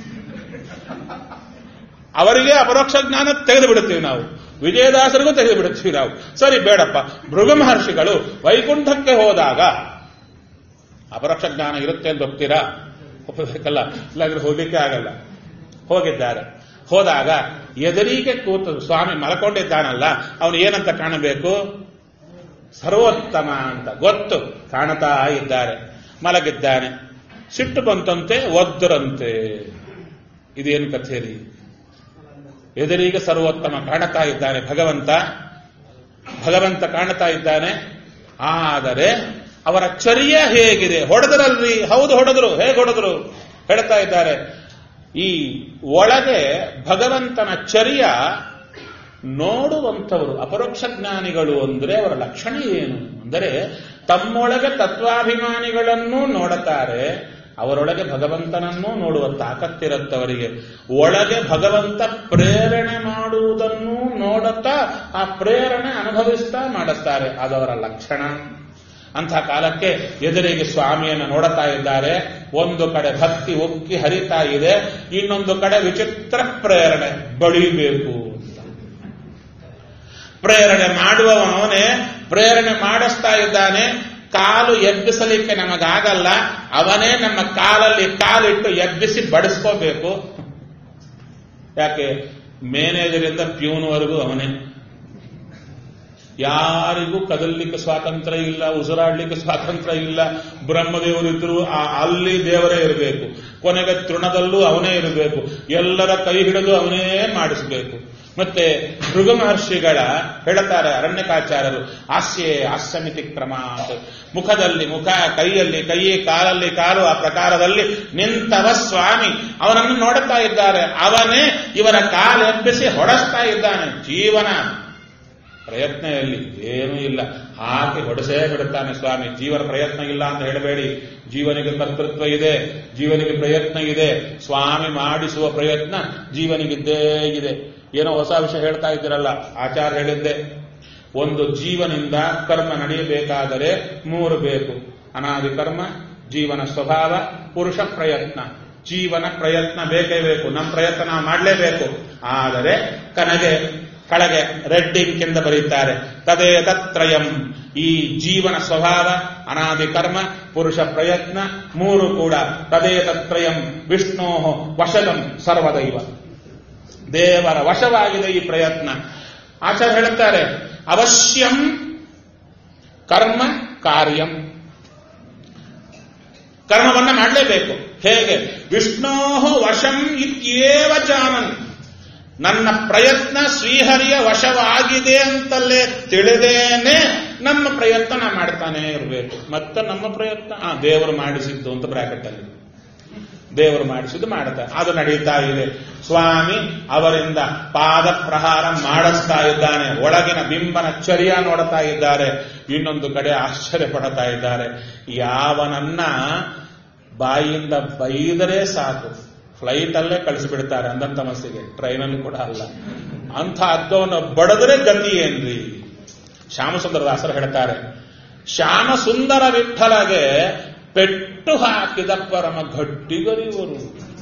ಅವರಿಗೆ ಅಪರೋಕ್ಷ ಜ್ಞಾನ ತೆಗೆದು ಬಿಡುತ್ತೀವಿ ನಾವು ವಿಜಯದಾಸರಿಗೂ ತೆಗೆದು ಬಿಡುತ್ತೀವಿ ನಾವು ಸರಿ ಬೇಡಪ್ಪ ಭೃಗು ಮಹರ್ಷಿಗಳು ವೈಕುಂಠಕ್ಕೆ ಹೋದಾಗ ಅಪರೋಕ್ಷ ಜ್ಞಾನ ಇರುತ್ತೆ ಅಂತ ಒಪ್ತೀರಾ ಒಪ್ಪಬೇಕಲ್ಲ ಇಲ್ಲಾಂದ್ರೆ ಹೋಗ್ಲಿಕ್ಕೆ ಆಗಲ್ಲ ಹೋಗಿದ್ದಾರೆ ಹೋದಾಗ ಎದುರಿಗೆ ಕೂತು ಸ್ವಾಮಿ ಮಲ್ಕೊಂಡಿದ್ದಾನಲ್ಲ ಅವನು ಏನಂತ ಕಾಣಬೇಕು ಸರ್ವೋತ್ತಮ ಅಂತ ಗೊತ್ತು ಕಾಣುತ್ತಾ ಇದ್ದಾರೆ ಮಲಗಿದ್ದಾನೆ ಸಿಟ್ಟು ಬಂತಂತೆ ಒದ್ದರಂತೆ ಇದೇನು ಕಥೆರಿ ಎದುರಿಗೆ ಸರ್ವೋತ್ತಮ ಕಾಣುತ್ತಾ ಇದ್ದಾನೆ ಭಗವಂತ ಭಗವಂತ ಕಾಣುತ್ತಾ ಇದ್ದಾನೆ ಆದರೆ ಅವರ ಚರ್ಯ ಹೇಗಿದೆ ಹೊಡೆದರಲ್ರಿ ಹೌದು ಹೊಡೆದ್ರು ಹೇಗೆ ಹೊಡೆದ್ರು ಹೇಳ್ತಾ ಇದ್ದಾರೆ ಈ ಒಳಗೆ ಭಗವಂತನ ಚರ್ಯ ನೋಡುವಂಥವರು ಅಪರೋಕ್ಷ ಜ್ಞಾನಿಗಳು ಅಂದ್ರೆ ಅವರ ಲಕ್ಷಣ ಏನು ಅಂದರೆ ತಮ್ಮೊಳಗೆ ತತ್ವಾಭಿಮಾನಿಗಳನ್ನು ನೋಡುತ್ತಾರೆ ಅವರೊಳಗೆ ಭಗವಂತನನ್ನೂ ನೋಡುವ ತಾಕತ್ತಿರುತ್ತವರಿಗೆ ಒಳಗೆ ಭಗವಂತ ಪ್ರೇರಣೆ ಮಾಡುವುದನ್ನು ನೋಡುತ್ತಾ ಆ ಪ್ರೇರಣೆ ಅನುಭವಿಸ್ತಾ ಮಾಡುತ್ತಾರೆ ಅದವರ ಲಕ್ಷಣ ಅಂಥ ಕಾಲಕ್ಕೆ ಎದುರಿಗೆ ಸ್ವಾಮಿಯನ್ನು ನೋಡುತ್ತಾ ಇದ್ದಾರೆ ಒಂದು ಕಡೆ ಭಕ್ತಿ ಉಕ್ಕಿ ಹರಿತಾ ಇದೆ ಇನ್ನೊಂದು ಕಡೆ ವಿಚಿತ್ರ ಪ್ರೇರಣೆ ಬಳಿಬೇಕು ಅಂತ ಪ್ರೇರಣೆ ಮಾಡುವವನೇ ಪ್ರೇರಣೆ ಮಾಡಿಸ್ತಾ ಇದ್ದಾನೆ ಕಾಲು ಎಬ್ಬಿಸಲಿಕ್ಕೆ ನಮಗಾಗಲ್ಲ ಅವನೇ ನಮ್ಮ ಕಾಲಲ್ಲಿ ಕಾಲಿಟ್ಟು ಎಬ್ಬಿಸಿ ಬಡಿಸ್ಕೋಬೇಕು ಯಾಕೆ ಮೇನೇಜರಿಂದ ಪ್ಯೂನ್ವರೆಗೂ ಅವನೇ ಯಾರಿಗೂ ಕದಲಿಕ್ಕೆ ಸ್ವಾತಂತ್ರ್ಯ ಇಲ್ಲ ಉಸಿರಾಡ್ಲಿಕ್ಕೆ ಸ್ವಾತಂತ್ರ್ಯ ಇಲ್ಲ ಬ್ರಹ್ಮದೇವರಿದ್ರು ಆ ಅಲ್ಲಿ ದೇವರೇ ಇರಬೇಕು ಕೊನೆಗೆ ತೃಣದಲ್ಲೂ ಅವನೇ ಇರಬೇಕು ಎಲ್ಲರ ಕೈ ಹಿಡಿದು ಅವನೇ ಮಾಡಿಸಬೇಕು ಮತ್ತೆ ಭೃಗ ಮಹರ್ಷಿಗಳ ಹೇಳ್ತಾರೆ ಅರಣ್ಯಕಾಚಾರ್ಯರು ಹಾಸ್ಯೆ ಹಾಸ್ಯಮಿತಿ ಕ್ರಮ ಅಂತ ಮುಖದಲ್ಲಿ ಮುಖ ಕೈಯಲ್ಲಿ ಕೈ ಕಾಲಲ್ಲಿ ಕಾಲು ಆ ಪ್ರಕಾರದಲ್ಲಿ ನಿಂತವ ಸ್ವಾಮಿ ಅವನನ್ನು ನೋಡುತ್ತಾ ಇದ್ದಾರೆ ಅವನೇ ಇವರ ಕಾಲು ಎಬ್ಬಿಸಿ ಹೊಡೆಸ್ತಾ ಇದ್ದಾನೆ ಜೀವನ ಪ್ರಯತ್ನ ಎಲ್ಲಿ ಏನೂ ಇಲ್ಲ ಹಾಕಿ ಹೊಡೆಸೇ ಬಿಡುತ್ತಾನೆ ಸ್ವಾಮಿ ಜೀವನ ಪ್ರಯತ್ನ ಇಲ್ಲ ಅಂತ ಹೇಳಬೇಡಿ ಜೀವನಿಗೆ ಕರ್ತೃತ್ವ ಇದೆ ಜೀವನಿಗೆ ಪ್ರಯತ್ನ ಇದೆ ಸ್ವಾಮಿ ಮಾಡಿಸುವ ಪ್ರಯತ್ನ ಜೀವನಿಗಿದ್ದೇ ಇದೆ ಏನೋ ಹೊಸ ವಿಷಯ ಹೇಳ್ತಾ ಇದ್ದೀರಲ್ಲ ಆಚಾರ ಹೇಳಿದ್ದೆ ಒಂದು ಜೀವನಿಂದ ಕರ್ಮ ನಡೆಯಬೇಕಾದರೆ ಮೂರು ಬೇಕು ಅನಾದಿ ಕರ್ಮ ಜೀವನ ಸ್ವಭಾವ ಪುರುಷ ಪ್ರಯತ್ನ ಜೀವನ ಪ್ರಯತ್ನ ಬೇಕೇ ಬೇಕು ನಮ್ಮ ಪ್ರಯತ್ನ ನಾವು ಮಾಡಲೇಬೇಕು ಆದರೆ ಕನಗೆ ಕೆಳಗೆ ರೆಡ್ಡಿಂಗ್ ಕೆಂದ ಬರೀತಾರೆ ತದೇ ತತ್ರಯಂ ಈ ಜೀವನ ಸ್ವಭಾವ ಅನಾದಿ ಕರ್ಮ ಪುರುಷ ಪ್ರಯತ್ನ ಮೂರು ಕೂಡ ತದೇ ತತ್ರಯಂ ವಿಷ್ಣೋ ವಶದಂ ಸರ್ವದೈವ ದೇವರ ವಶವಾಗಿದೆ ಈ ಪ್ರಯತ್ನ ಆಚಾರ್ಯ ಹೇಳುತ್ತಾರೆ ಅವಶ್ಯಂ ಕರ್ಮ ಕಾರ್ಯಂ ಕರ್ಮವನ್ನ ಮಾಡಲೇಬೇಕು ಹೇಗೆ ವಿಷ್ಣೋ ವಶಂ ಇತ್ಯೇವ ಜಾನನ್ ನನ್ನ ಪ್ರಯತ್ನ ಶ್ರೀಹರಿಯ ವಶವಾಗಿದೆ ಅಂತಲೇ ತಿಳಿದೇನೆ ನಮ್ಮ ಪ್ರಯತ್ನ ನಾ ಮಾಡ್ತಾನೆ ಇರಬೇಕು ಮತ್ತೆ ನಮ್ಮ ಪ್ರಯತ್ನ ಆ ದೇವರು ಮಾಡಿಸಿದ್ದು ಅಂತ ಬ್ರಾಕೆಟ್ ಅಲ್ಲಿ ದೇವರು ಮಾಡಿಸಿದ್ದು ಮಾಡುತ್ತಾರೆ ಅದು ನಡೀತಾ ಇದೆ ಸ್ವಾಮಿ ಅವರಿಂದ ಪಾದ ಪ್ರಹಾರ ಮಾಡಿಸ್ತಾ ಇದ್ದಾನೆ ಒಳಗಿನ ಬಿಂಬನ ಚರ್ಯ ನೋಡುತ್ತಾ ಇದ್ದಾರೆ ಇನ್ನೊಂದು ಕಡೆ ಆಶ್ಚರ್ಯ ಪಡುತ್ತಾ ಇದ್ದಾರೆ ಯಾವನನ್ನ ಬಾಯಿಯಿಂದ ಬೈದರೆ ಸಾಕು ಫ್ಲೈಟ್ ಅಲ್ಲೇ ಕಳಿಸಿಬಿಡ್ತಾರೆ ಅಂದಂತ ಮನಸ್ಸಿಗೆ ಟ್ರೈನಲ್ಲಿ ಕೂಡ ಅಲ್ಲ ಅಂಥ ಅದ್ದವನ್ನು ಬಡದ್ರೆ ಗತಿ ಏನ್ರಿ ಶ್ಯಾಮಸುಂದರ ದಾಸರು ಹೇಳ್ತಾರೆ ಶ್ಯಾಮಸುಂದರ ವಿಠಲಗೆ ಪೆಟ್ಟು ಹಾಕಿದ ಪರಮ ಗಟ್ಟಿಗರಿವರು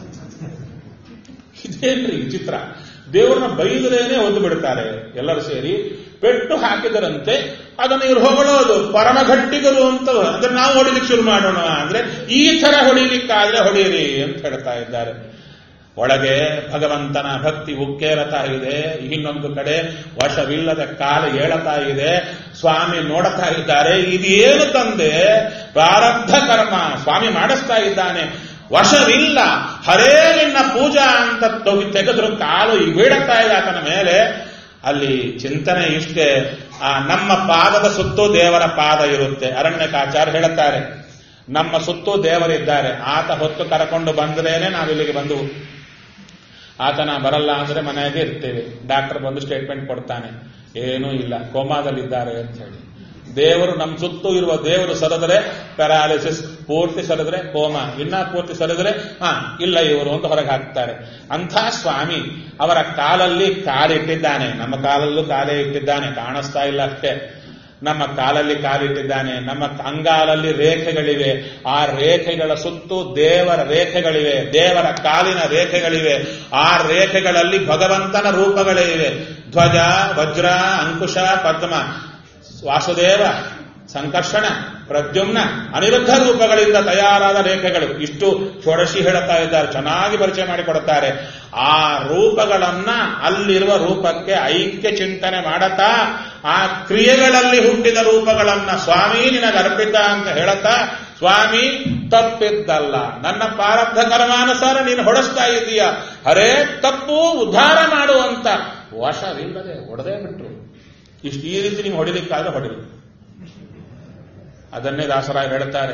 ಇದೇನ್ರಿ ಚಿತ್ರ ದೇವರನ್ನ ಬೈದರೇನೆ ಒದ್ದು ಬಿಡ್ತಾರೆ ಎಲ್ಲರೂ ಸೇರಿ ಪೆಟ್ಟು ಹಾಕಿದರಂತೆ ಅದನ್ನು ಇವ್ರು ಹೊಗಳೋದು ಪರಮ ಗಟ್ಟಿಗರು ಅಂತ ಅಂದ್ರೆ ನಾವು ಹೊಡಿಲಿಕ್ಕೆ ಶುರು ಮಾಡೋಣ ಅಂದ್ರೆ ಈ ತರ ಹೊಡಿಲಿಕ್ಕಾದ್ರೆ ಹೊಡೀರಿ ಅಂತ ಹೇಳ್ತಾ ಇದ್ದಾರೆ ಒಳಗೆ ಭಗವಂತನ ಭಕ್ತಿ ಉಕ್ಕೇರತಾ ಇದೆ ಇನ್ನೊಂದು ಕಡೆ ವಶವಿಲ್ಲದ ಕಾಲ ಏಳತಾ ಇದೆ ಸ್ವಾಮಿ ನೋಡುತ್ತಾ ಇದ್ದಾರೆ ಇದೇನು ತಂದೆ ಪ್ರಾರಬ್ಧ ಕರ್ಮ ಸ್ವಾಮಿ ಮಾಡಿಸ್ತಾ ಇದ್ದಾನೆ ವಶವಿಲ್ಲ ಹರೇ ನಿನ್ನ ಪೂಜಾ ಅಂತ ತೊಗಿ ತೆಗೆದ್ರು ಕಾಲು ಈ ಬೀಳುತ್ತಾ ಇದೆ ಆತನ ಮೇಲೆ ಅಲ್ಲಿ ಚಿಂತನೆ ಇಷ್ಟೇ ಆ ನಮ್ಮ ಪಾದದ ಸುತ್ತೂ ದೇವರ ಪಾದ ಇರುತ್ತೆ ಅರಣ್ಯಕಾಚಾರ ಹೇಳುತ್ತಾರೆ ನಮ್ಮ ಸುತ್ತೂ ದೇವರಿದ್ದಾರೆ ಆತ ಹೊತ್ತು ಕರಕೊಂಡು ಬಂದ್ರೇನೆ ನಾವಿಲ್ಲಿಗೆ ಬಂದು ಆತನ ಬರಲ್ಲ ಅಂದ್ರೆ ಮನೆಯಾಗೆ ಇರ್ತೇವೆ ಡಾಕ್ಟರ್ ಬಂದು ಸ್ಟೇಟ್ಮೆಂಟ್ ಕೊಡ್ತಾನೆ ಏನೂ ಇಲ್ಲ ಕೋಮಾದಲ್ಲಿದ್ದಾರೆ ಅಂತ ಹೇಳಿ ದೇವರು ನಮ್ಮ ಸುತ್ತೂ ಇರುವ ದೇವರು ಸರಿದ್ರೆ ಪ್ಯಾರಾಲಿಸಿಸ್ ಪೂರ್ತಿ ಸರಿದ್ರೆ ಕೋಮಾ ಇನ್ನ ಪೂರ್ತಿ ಸರಿದ್ರೆ ಹಾ ಇಲ್ಲ ಇವರು ಅಂತ ಹೊರಗೆ ಹಾಕ್ತಾರೆ ಅಂಥ ಸ್ವಾಮಿ ಅವರ ಕಾಲಲ್ಲಿ ಕಾಲಿಟ್ಟಿದ್ದಾನೆ ನಮ್ಮ ಕಾಲಲ್ಲೂ ಕಾಲೇ ಇಟ್ಟಿದ್ದಾನೆ ಕಾಣಿಸ್ತಾ ಇಲ್ಲ ಅಷ್ಟೇ ನಮ್ಮ ಕಾಲಲ್ಲಿ ಕಾಲಿಟ್ಟಿದ್ದಾನೆ ನಮ್ಮ ಅಂಗಾಲಲ್ಲಿ ರೇಖೆಗಳಿವೆ ಆ ರೇಖೆಗಳ ಸುತ್ತು ದೇವರ ರೇಖೆಗಳಿವೆ ದೇವರ ಕಾಲಿನ ರೇಖೆಗಳಿವೆ ಆ ರೇಖೆಗಳಲ್ಲಿ ಭಗವಂತನ ರೂಪಗಳೇ ಇವೆ ಧ್ವಜ ವಜ್ರ ಅಂಕುಶ ಪದ್ಮ ವಾಸುದೇವ ಸಂಕರ್ಷಣ ಪ್ರದ್ಯುಮ್ನ ಅನಿರುದ್ಧ ರೂಪಗಳಿಂದ ತಯಾರಾದ ರೇಖೆಗಳು ಇಷ್ಟು ಷೋಡಶಿ ಹೇಳುತ್ತಾ ಇದ್ದಾರೆ ಚೆನ್ನಾಗಿ ಪರಿಚಯ ಮಾಡಿಕೊಡುತ್ತಾರೆ ಆ ರೂಪಗಳನ್ನ ಅಲ್ಲಿರುವ ರೂಪಕ್ಕೆ ಐಕ್ಯ ಚಿಂತನೆ ಮಾಡತಾ ಆ ಕ್ರಿಯೆಗಳಲ್ಲಿ ಹುಟ್ಟಿದ ರೂಪಗಳನ್ನ ಸ್ವಾಮಿ ನಿನಗೆ ಅರ್ಪಿತ ಅಂತ ಹೇಳತಾ ಸ್ವಾಮಿ ತಪ್ಪಿದ್ದಲ್ಲ ನನ್ನ ಪ್ರಾರಬ್ಧ ಕರ್ಮಾನುಸಾರ ನೀನು ಹೊಡೆಸ್ತಾ ಇದೀಯ ಹರೇ ತಪ್ಪು ಉದ್ಧಾರ ಮಾಡುವಂತ ವಶವಿಲ್ಲದೆ ಹೊಡೆದೇ ಬಿಟ್ರು ಇಷ್ಟು ಈ ರೀತಿ ನೀವು ಹೊಡಿಲಿಕ್ಕಾದ್ರೆ ಹೊಡಿಲಿ ಅದನ್ನೇ ದಾಸರಾಯ ಹೇಳುತ್ತಾರೆ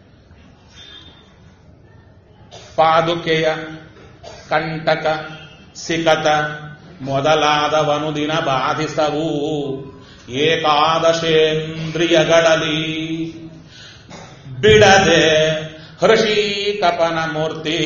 ಪಾದುಕೆಯ ಕಂಟಕ ಸಿಕತ ಮೊದಲಾದವನು ದಿನ ಬಾಧಿಸವು ಏಕಾದಶೇಂದ್ರಿಯಗಳಲ್ಲಿ ಬಿಡದೆ ಹೃಷೀಕಪನ ಮೂರ್ತಿ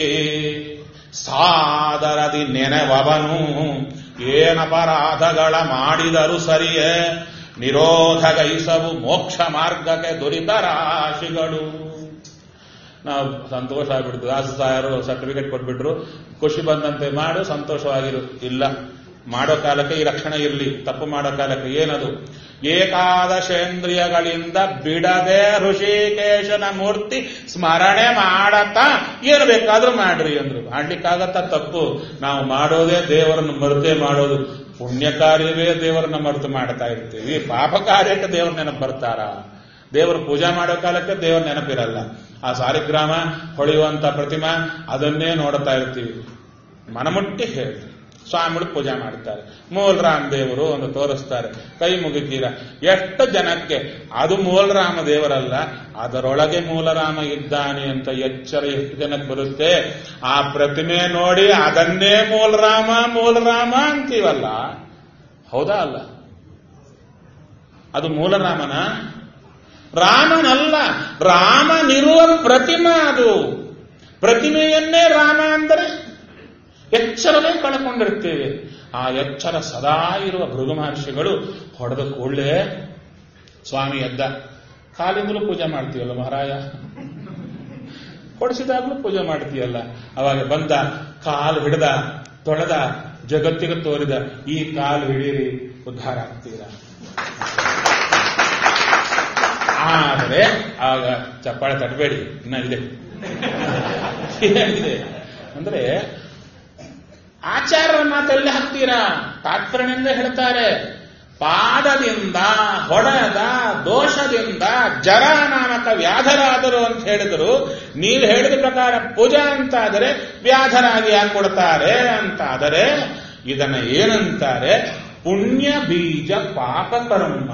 ಸಾದರದಿ ನೆನೆವವನು ಏನಪರಾಧಗಳ ಮಾಡಿದರು ಸರಿಯೇ ನಿರೋಧಗೈಸವು ಮೋಕ್ಷ ಮಾರ್ಗಕ್ಕೆ ದುರಿತ ರಾಶಿಗಳು ನಾವು ಸಂತೋಷ ಆಗ್ಬಿಡ್ತು ದಾಸ ಸಾಯರು ಸರ್ಟಿಫಿಕೇಟ್ ಕೊಟ್ಬಿಟ್ರು ಖುಷಿ ಬಂದಂತೆ ಮಾಡು ಸಂತೋಷವಾಗಿರು ಇಲ್ಲ ಮಾಡೋ ಕಾಲಕ್ಕೆ ಈ ರಕ್ಷಣೆ ಇರಲಿ ತಪ್ಪು ಮಾಡೋ ಕಾಲಕ್ಕೆ ಏನದು ಏಕಾದಶೇಂದ್ರಿಯಗಳಿಂದ ಬಿಡದೆ ಋಷಿಕೇಶನ ಮೂರ್ತಿ ಸ್ಮರಣೆ ಮಾಡತಾ ಏನು ಬೇಕಾದ್ರೂ ಮಾಡ್ರಿ ಅಂದ್ರು ಮಾಡ್ಲಿಕ್ಕಾಗತ್ತ ತಪ್ಪು ನಾವು ಮಾಡೋದೇ ದೇವರನ್ನು ಮರೆತೇ ಮಾಡೋದು ಪುಣ್ಯ ಕಾರ್ಯವೇ ದೇವರನ್ನ ಮರೆತು ಮಾಡ್ತಾ ಇರ್ತೀವಿ ಪಾಪ ಕಾರ್ಯಕ್ಕೆ ದೇವ್ರ ನೆನಪು ಬರ್ತಾರ ದೇವರು ಪೂಜಾ ಮಾಡೋ ಕಾಲಕ್ಕೆ ದೇವರ ನೆನಪಿರಲ್ಲ ಆ ಸಾಲಿಗ್ರಾಮ ಹೊಳೆಯುವಂತ ಪ್ರತಿಮಾ ಅದನ್ನೇ ನೋಡ್ತಾ ಇರ್ತೀವಿ ಮನಮುಟ್ಟಿ ಹೇಳಿ ಸ್ವಾಮಿಗಳು ಪೂಜೆ ಮಾಡ್ತಾರೆ ಮೂಲರಾಮ ದೇವರು ಒಂದು ತೋರಿಸ್ತಾರೆ ಕೈ ಮುಗಿತೀರ ಎಷ್ಟು ಜನಕ್ಕೆ ಅದು ಮೂಲರಾಮ ದೇವರಲ್ಲ ಅದರೊಳಗೆ ಮೂಲರಾಮ ಇದ್ದಾನೆ ಅಂತ ಎಚ್ಚರ ಎಷ್ಟು ಜನಕ್ಕೆ ಬರುತ್ತೆ ಆ ಪ್ರತಿಮೆ ನೋಡಿ ಅದನ್ನೇ ಮೂಲರಾಮ ಮೂಲರಾಮ ಅಂತೀವಲ್ಲ ಹೌದಾ ಅಲ್ಲ ಅದು ಮೂಲರಾಮನ ರಾಮನಲ್ಲ ರಾಮನಿರುವ ಪ್ರತಿಮಾ ಅದು ಪ್ರತಿಮೆಯನ್ನೇ ರಾಮ ಅಂದರೆ ಎಚ್ಚರವೇ ಕಳ್ಕೊಂಡಿರ್ತೇವೆ ಆ ಎಚ್ಚರ ಸದಾ ಇರುವ ಭೃಗು ಮಹರ್ಷಿಗಳು ಹೊಡೆದ ಕೂಡಲೇ ಸ್ವಾಮಿ ಎದ್ದ ಕಾಲಿಂದಲೂ ಪೂಜೆ ಮಾಡ್ತೀವಲ್ಲ ಮಹಾರಾಯ ಹೊಡಿಸಿದಾಗ್ಲೂ ಪೂಜೆ ಮಾಡ್ತೀಯಲ್ಲ ಅವಾಗ ಬಂದ ಕಾಲು ಹಿಡಿದ ತೊಳೆದ ಜಗತ್ತಿಗೆ ತೋರಿದ ಈ ಕಾಲು ಹಿಡೀರಿ ಉದ್ಧಾರ ಆಗ್ತೀರಾ ಆದರೆ ಆಗ ಚಪ್ಪಾಳೆ ತಟ್ಟಬೇಡಿ ಇನ್ನ ಇದೆ ಏನಿದೆ ಅಂದ್ರೆ ಆಚಾರ್ಯರ ಮಾತಲ್ಲಿ ಹಾಕ್ತೀರಾ ತಾತ್ಪರ್ಯದಿಂದ ಹೇಳ್ತಾರೆ ಪಾದದಿಂದ ಹೊಡೆದ ದೋಷದಿಂದ ಜರ ನಾಮಕ ವ್ಯಾಧರಾದರು ಅಂತ ಹೇಳಿದರು ನೀವು ಹೇಳಿದ ಪ್ರಕಾರ ಪೂಜಾ ಅಂತಾದರೆ ವ್ಯಾಧರಾಗಿ ಯಾಕೆ ಕೊಡ್ತಾರೆ ಅಂತಾದರೆ ಇದನ್ನ ಏನಂತಾರೆ ಪುಣ್ಯ ಬೀಜ ಪಾಪಕರ್ಮ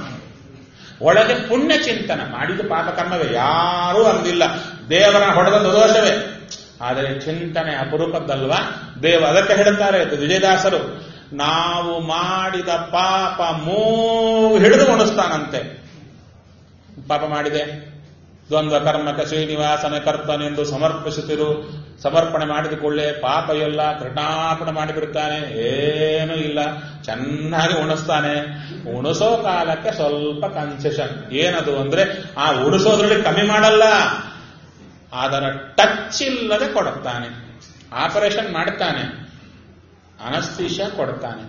ಒಳಗೆ ಪುಣ್ಯ ಚಿಂತನ ಮಾಡಿದ ಪಾಪಕರ್ಮವೇ ಯಾರೂ ಅಂದಿಲ್ಲ ದೇವರ ಹೊಡೆದ ದೋಷವೇ ಆದರೆ ಚಿಂತನೆ ಅಪರೂಪದ್ದಲ್ವಾ ದೇವ ಅದಕ್ಕೆ ಹೇಳ್ತಾರೆ ವಿಜಯದಾಸರು ನಾವು ಮಾಡಿದ ಪಾಪ ಮೂಗು ಹಿಡಿದು ಉಣಿಸ್ತಾನಂತೆ ಪಾಪ ಮಾಡಿದೆ ದ್ವಂದ್ವ ಕರ್ಮಕ್ಕೆ ಶ್ರೀನಿವಾಸನ ಕರ್ತನೆಂದು ಸಮರ್ಪಿಸುತ್ತಿರು ಸಮರ್ಪಣೆ ಮಾಡಿದ ಕೂಡಲೇ ಪಾಪ ಎಲ್ಲ ಕೃಟಾಪಣೆ ಮಾಡಿಬಿಡ್ತಾನೆ ಏನೂ ಇಲ್ಲ ಚೆನ್ನಾಗಿ ಉಣಿಸ್ತಾನೆ ಉಣಿಸೋ ಕಾಲಕ್ಕೆ ಸ್ವಲ್ಪ ಕನ್ಸೆಷನ್ ಏನದು ಅಂದ್ರೆ ಆ ಉಣಿಸೋದ್ರಲ್ಲಿ ಕಮ್ಮಿ ಮಾಡಲ್ಲ ಅದರ ಟಚ್ ಇಲ್ಲದೆ ಕೊಡುತ್ತಾನೆ ಆಪರೇಷನ್ ಮಾಡುತ್ತಾನೆ ಅನಸ್ತೀಶ ಕೊಡ್ತಾನೆ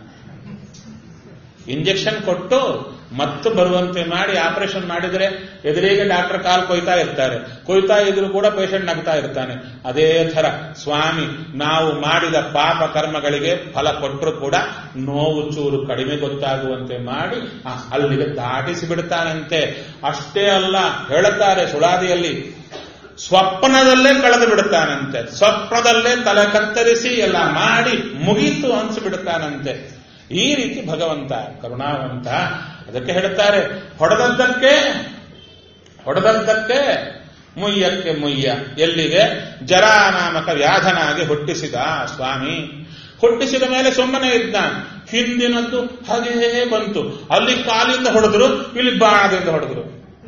ಇಂಜೆಕ್ಷನ್ ಕೊಟ್ಟು ಮತ್ತು ಬರುವಂತೆ ಮಾಡಿ ಆಪರೇಷನ್ ಮಾಡಿದರೆ ಎದುರಿಗೆ ಡಾಕ್ಟರ್ ಕಾಲ್ ಕೊಯ್ತಾ ಇರ್ತಾರೆ ಕೊಯ್ತಾ ಇದ್ರು ಕೂಡ ಪೇಷಂಟ್ ನಗ್ತಾ ಇರ್ತಾನೆ ಅದೇ ಥರ ಸ್ವಾಮಿ ನಾವು ಮಾಡಿದ ಪಾಪ ಕರ್ಮಗಳಿಗೆ ಫಲ ಕೊಟ್ಟರು ಕೂಡ ನೋವು ಚೂರು ಕಡಿಮೆ ಗೊತ್ತಾಗುವಂತೆ ಮಾಡಿ ಆ, ಅಲ್ಲಿಗೆ ದಾಟಿಸಿ ಬಿಡ್ತಾನಂತೆ ಅಷ್ಟೇ ಅಲ್ಲ ಹೇಳುತ್ತಾರೆ ಸುಳಾದಿಯಲ್ಲಿ ಸ್ವಪ್ನದಲ್ಲೇ ಕಳೆದು ಬಿಡುತ್ತಾನಂತೆ ಸ್ವಪ್ನದಲ್ಲೇ ತಲೆ ಕತ್ತರಿಸಿ ಎಲ್ಲ ಮಾಡಿ ಮುಗೀತು ಅನ್ಸಿಬಿಡುತ್ತಾನಂತೆ ಈ ರೀತಿ ಭಗವಂತ ಕರುಣಾವಂತ ಅದಕ್ಕೆ ಹೇಳುತ್ತಾರೆ ಹೊಡೆದದ್ದಕ್ಕೆ ಹೊಡೆದದ್ದಕ್ಕೆ ಮುಯ್ಯಕ್ಕೆ ಮುಯ್ಯ ಎಲ್ಲಿಗೆ ಜರಾನಾಮಕ ವ್ಯಾಧನಾಗಿ ಹುಟ್ಟಿಸಿದ ಸ್ವಾಮಿ ಹುಟ್ಟಿಸಿದ ಮೇಲೆ ಸುಮ್ಮನೆ ಇದ್ದ ಹಿಂದಿನದ್ದು ಹಾಗೇ ಬಂತು ಅಲ್ಲಿ ಕಾಲಿಂದ ಹೊಡೆದ್ರು ಇಲ್ಲಿ ಬಾಣದಿಂದ ಹೊಡೆದ್ರು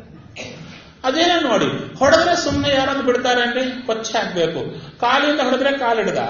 ಅದೇನೇ ನೋಡಿ ಹೊಡೆದ್ರೆ ಸುಮ್ಮನೆ ಯಾರಾದ್ರೂ ಬಿಡ್ತಾರೆ ಅಂದ್ರೆ ಕೊಚ್ಚೆ ಹಾಕ್ಬೇಕು ಕಾಲಿಂದ ಹೊಡೆದ್ರೆ ಕಾಲಿಡ್ದ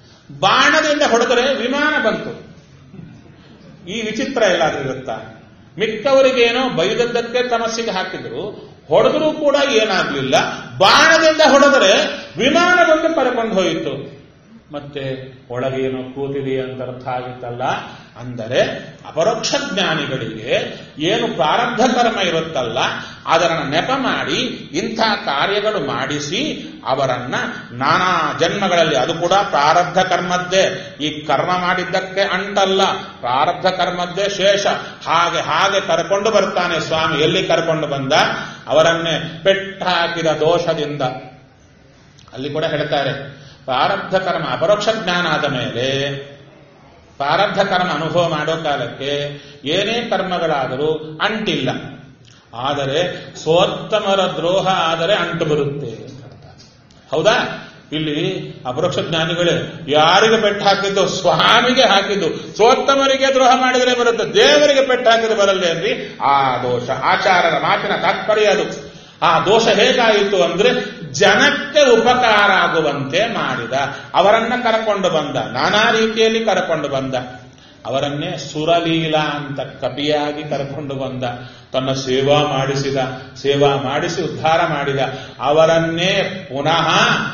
ಬಾಣದಿಂದ ಹೊಡೆದ್ರೆ ವಿಮಾನ ಬಂತು ಈ ವಿಚಿತ್ರ ಎಲ್ಲಾದ್ರೂ ಇರುತ್ತಾ ಮಿಕ್ಕವರಿಗೇನೋ ಬೈದದ್ದಕ್ಕೆ ತಮಸ್ಸಿಗೆ ಹಾಕಿದ್ರು ಹೊಡೆದರೂ ಕೂಡ ಏನಾಗ್ಲಿಲ್ಲ ಬಾಣದಿಂದ ಹೊಡೆದರೆ ವಿಮಾನ ಬಂದು ಕರ್ಕೊಂಡು ಹೋಯಿತು ಮತ್ತೆ ಒಳಗೇನೋ ಕೂತಿದೆ ಅಂತ ಅರ್ಥ ಆಗಿತ್ತಲ್ಲ ಅಂದರೆ ಅಪರೋಕ್ಷ ಜ್ಞಾನಿಗಳಿಗೆ ಏನು ಪ್ರಾರಬ್ಧ ಕರ್ಮ ಇರುತ್ತಲ್ಲ ಅದರನ್ನು ನೆಪ ಮಾಡಿ ಇಂಥ ಕಾರ್ಯಗಳು ಮಾಡಿಸಿ ಅವರನ್ನ ನಾನಾ ಜನ್ಮಗಳಲ್ಲಿ ಅದು ಕೂಡ ಪ್ರಾರಬ್ಧ ಕರ್ಮದ್ದೇ ಈ ಕರ್ಮ ಮಾಡಿದ್ದಕ್ಕೆ ಅಂಟಲ್ಲ ಪ್ರಾರಬ್ಧ ಕರ್ಮದ್ದೇ ಶೇಷ ಹಾಗೆ ಹಾಗೆ ಕರ್ಕೊಂಡು ಬರ್ತಾನೆ ಸ್ವಾಮಿ ಎಲ್ಲಿ ಕರ್ಕೊಂಡು ಬಂದ ಅವರನ್ನೇ ಪೆಟ್ಟಾಕಿದ ದೋಷದಿಂದ ಅಲ್ಲಿ ಕೂಡ ಹೇಳ್ತಾರೆ ಪ್ರಾರಬ್ಧ ಕರ್ಮ ಅಪರೋಕ್ಷ ಜ್ಞಾನ ಆದ ಮೇಲೆ ಪ್ರಾರಬ್ಧ ಕರ್ಮ ಅನುಭವ ಮಾಡೋ ಕಾಲಕ್ಕೆ ಏನೇ ಕರ್ಮಗಳಾದರೂ ಅಂಟಿಲ್ಲ ಆದರೆ ಸೋತ್ತಮರ ದ್ರೋಹ ಆದರೆ ಅಂಟು ಬರುತ್ತೆ ಅಂತ ಹೇಳ್ತಾರೆ. ಹೌದಾ ಇಲ್ಲಿ ಅಪರೋಕ್ಷ ಜ್ಞಾನಿಗಳೇ ಯಾರಿಗೆ ಪೆಟ್ಟು ಹಾಕಿದ್ದು ಸ್ವಾಮಿಗೆ ಹಾಕಿದ್ದು ಸೋತ್ತಮರಿಗೆ ದ್ರೋಹ ಮಾಡಿದರೆ ಬರುತ್ತೆ ದೇವರಿಗೆ ಪೆಟ್ಟು ಹಾಕಿದ್ರೆ ಬರಲ್ಲ ಏನ್ರಿ ಆ ದೋಷ ಆಚಾರರ ಮಾತಿನ ತಾತ್ಪರ್ಯ ಅದು ಆ ದೋಷ ಹೇಗಾಯಿತು ಅಂದ್ರೆ ಜನಕ್ಕೆ ಉಪಕಾರ ಆಗುವಂತೆ ಮಾಡಿದ ಅವರನ್ನ ಕರಕೊಂಡು ಬಂದ ನಾನಾ ರೀತಿಯಲ್ಲಿ ಕರಕೊಂಡು ಬಂದ ಅವರನ್ನೇ ಸುರಲೀಲ ಅಂತ ಕಪಿಯಾಗಿ ಕರ್ಕೊಂಡು ಬಂದ ತನ್ನ ಸೇವಾ ಮಾಡಿಸಿದ ಸೇವಾ ಮಾಡಿಸಿ ಉದ್ಧಾರ ಮಾಡಿದ ಅವರನ್ನೇ ಪುನಃ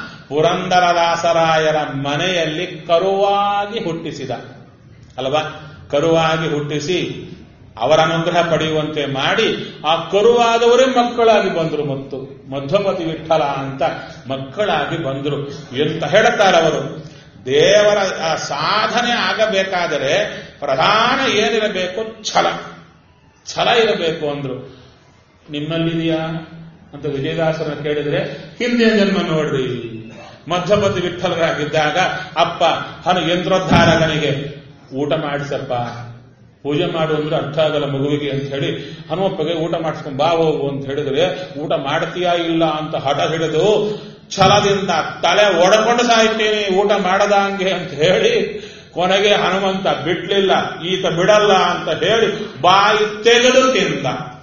ಪುರಂದರದಾಸರಾಯರ ಮನೆಯಲ್ಲಿ ಕರುವಾಗಿ ಹುಟ್ಟಿಸಿದ ಅಲ್ವಾ ಕರುವಾಗಿ ಹುಟ್ಟಿಸಿ ಅವರ ಅನುಗ್ರಹ ಪಡೆಯುವಂತೆ ಮಾಡಿ ಆ ಕರುವಾದವರೇ ಮಕ್ಕಳಾಗಿ ಬಂದರು ಮತ್ತು ಮಧ್ವಪತಿ ವಿಠಲ ಅಂತ ಮಕ್ಕಳಾಗಿ ಬಂದರು ಎಂತ ಹೇಳುತ್ತಾರೆ ಅವರು ದೇವರ ಆ ಸಾಧನೆ ಆಗಬೇಕಾದರೆ ಪ್ರಧಾನ ಏನಿರಬೇಕು ಛಲ ಛಲ ಇರಬೇಕು ಅಂದ್ರು ನಿಮ್ಮಲ್ಲಿದೆಯಾ ಅಂತ ವಿಜಯದಾಸರನ್ನ ಕೇಳಿದ್ರೆ ಹಿಂದಿನ ಜನ್ಮ ನೋಡ್ರಿ ಮಧ್ವಪತಿ ವಿಠಲರಾಗಿದ್ದಾಗ ಅಪ್ಪ ಹನು ಯಂತ್ರೋದ್ಧಾರಕನಿಗೆ ಊಟ ಮಾಡಿಸಪ್ಪ ಪೂಜೆ ಮಾಡು ಅಂದ್ರೆ ಅರ್ಥ ಆಗಲ್ಲ ಮಗುವಿಗೆ ಅಂತ ಹೇಳಿ ಹನುಮಪ್ಪಗೆ ಊಟ ಮಾಡಿಸ್ಕೊಂಡು ಬಾ ಹೋಗು ಅಂತ ಹೇಳಿದ್ರೆ ಊಟ ಮಾಡ್ತೀಯಾ ಇಲ್ಲ ಅಂತ ಹಠ ಹಿಡಿದು ಛಲದಿಂದ ತಲೆ ಒಡಕೊಂಡು ಸಾಯ್ತೀನಿ ಊಟ ಮಾಡದಂಗೆ ಅಂತ ಹೇಳಿ ಕೊನೆಗೆ ಹನುಮಂತ ಬಿಡ್ಲಿಲ್ಲ ಈತ ಬಿಡಲ್ಲ ಅಂತ ಹೇಳಿ ಬಾಯಿ ತೆಗೆದು ತಿಂದ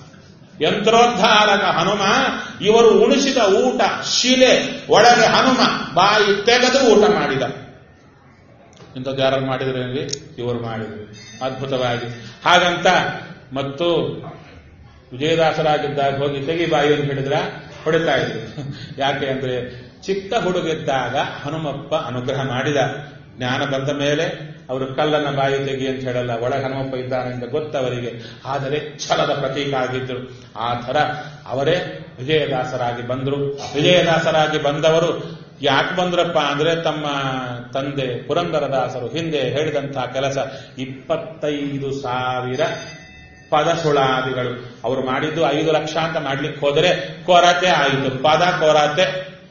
ಯಂತ್ರೋದ್ಧಾರಕ ಹನುಮ ಇವರು ಉಣಿಸಿದ ಊಟ ಶಿಲೆ ಒಳಗೆ ಹನುಮ ಬಾಯಿ ತೆಗೆದು ಊಟ ಮಾಡಿದ ಇಂಥದ್ದು ಯಾರು ಮಾಡಿದ್ರೇನ್ರಿ ಇವರು ಮಾಡಿದ್ರು ಅದ್ಭುತವಾಗಿ ಹಾಗಂತ ಮತ್ತು ವಿಜಯದಾಸರಾಗಿದ್ದಾಗ ಹೋಗಿ ತೆಗಿ ಬಾಯಿ ಅಂತ ಹೇಳಿದ್ರ ಹೊಡಿತಾ ಇದ್ರು ಯಾಕೆ ಅಂದ್ರೆ ಚಿಕ್ಕ ಹುಡುಗಿದ್ದಾಗ ಹನುಮಪ್ಪ ಅನುಗ್ರಹ ಮಾಡಿದ ಜ್ಞಾನ ಬಂದ ಮೇಲೆ ಅವರು ಕಲ್ಲನ್ನ ಬಾಯಿ ತೆಗಿ ಅಂತ ಹೇಳಲ್ಲ ಒಳಗೆ ಹನುಮಪ್ಪ ಇದ್ದಾನೆ ಅಂತ ಗೊತ್ತವರಿಗೆ ಆದರೆ ಛಲದ ಪ್ರತೀಕ ಆಗಿದ್ರು ಆ ಥರ ಅವರೇ ವಿಜಯದಾಸರಾಗಿ ಬಂದರು ವಿಜಯದಾಸರಾಗಿ ಬಂದವರು ಯಾಕೆ ಬಂದ್ರಪ್ಪ ಅಂದ್ರೆ ತಮ್ಮ ತಂದೆ ಪುರಂದರದಾಸರು ಹಿಂದೆ ಹೇಳಿದಂತಹ ಕೆಲಸ ಇಪ್ಪತ್ತೈದು ಸಾವಿರ ಪದ ಸುಳಾದಿಗಳು ಅವರು ಮಾಡಿದ್ದು ಐದು ಲಕ್ಷ ಅಂತ ಮಾಡ್ಲಿಕ್ಕೆ ಹೋದರೆ ಕೊರತೆ ಆಯಿತು ಪದ ಕೊರತೆ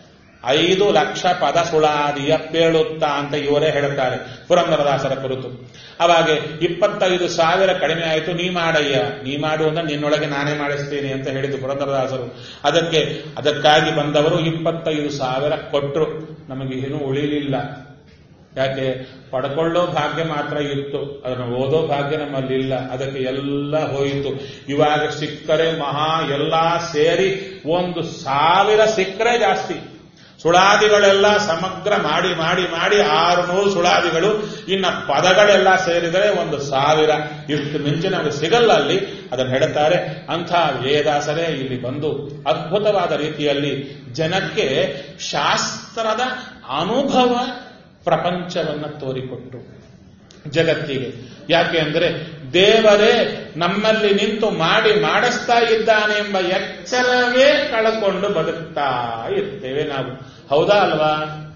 ಐದು ಲಕ್ಷ ಪದ ಸುಳಾದಿಯ ಪೇಳುತ್ತಾ ಅಂತ ಇವರೇ ಹೇಳುತ್ತಾರೆ ಪುರಂದರದಾಸರ ಕುರಿತು ಅವಾಗ ಇಪ್ಪತ್ತೈದು ಸಾವಿರ ಕಡಿಮೆ ಆಯಿತು ನೀ ಮಾಡಯ್ಯ ನೀ ಮಾಡು ಅಂದ್ರೆ ನಿನ್ನೊಳಗೆ ನಾನೇ ಮಾಡಿಸ್ತೀನಿ ಅಂತ ಹೇಳಿದ್ದು ಪುರಂದರದಾಸರು ಅದಕ್ಕೆ ಅದಕ್ಕಾಗಿ ಬಂದವರು ಇಪ್ಪತ್ತೈದು ಸಾವಿರ ಕೊಟ್ಟರು ನಮಗೆ ಏನು ಉಳಿಲಿಲ್ಲ ಯಾಕೆ ಪಡ್ಕೊಳ್ಳೋ ಭಾಗ್ಯ ಮಾತ್ರ ಇತ್ತು ಅದನ್ನು ಓದೋ ಭಾಗ್ಯ ನಮ್ಮಲ್ಲಿಲ್ಲ ಅದಕ್ಕೆ ಎಲ್ಲ ಹೋಯಿತು ಇವಾಗ ಸಿಕ್ಕರೆ ಮಹಾ ಎಲ್ಲ ಸೇರಿ ಒಂದು ಸಾವಿರ ಸಿಕ್ಕರೆ ಜಾಸ್ತಿ ಸುಳಾದಿಗಳೆಲ್ಲ ಸಮಗ್ರ ಮಾಡಿ ಮಾಡಿ ಮಾಡಿ ಆರು ನೂರು ಸುಳಾದಿಗಳು ಇನ್ನ ಪದಗಳೆಲ್ಲ ಸೇರಿದರೆ ಒಂದು ಸಾವಿರ ಇಷ್ಟು ಮಿಂಚಿ ನಮಗೆ ಸಿಗಲ್ಲ ಅಲ್ಲಿ ಅದನ್ನು ಹೇಳುತ್ತಾರೆ ಅಂಥ ವಿಜಯದಾಸರೇ ಇಲ್ಲಿ ಬಂದು ಅದ್ಭುತವಾದ ರೀತಿಯಲ್ಲಿ ಜನಕ್ಕೆ ಶಾಸ್ತ್ರದ ಅನುಭವ ಪ್ರಪಂಚವನ್ನು ತೋರಿಕೊಟ್ಟು ಜಗತ್ತಿಗೆ ಯಾಕೆ ಅಂದ್ರೆ ದೇವರೇ ನಮ್ಮಲ್ಲಿ ನಿಂತು ಮಾಡಿ ಮಾಡಿಸ್ತಾ ಇದ್ದಾನೆ ಎಂಬ ಎಚ್ಚರವೇ ಕಳಕೊಂಡು ಬದುಕ್ತಾ ಇರ್ತೇವೆ ನಾವು ಹೌದಾ ಅಲ್ವಾ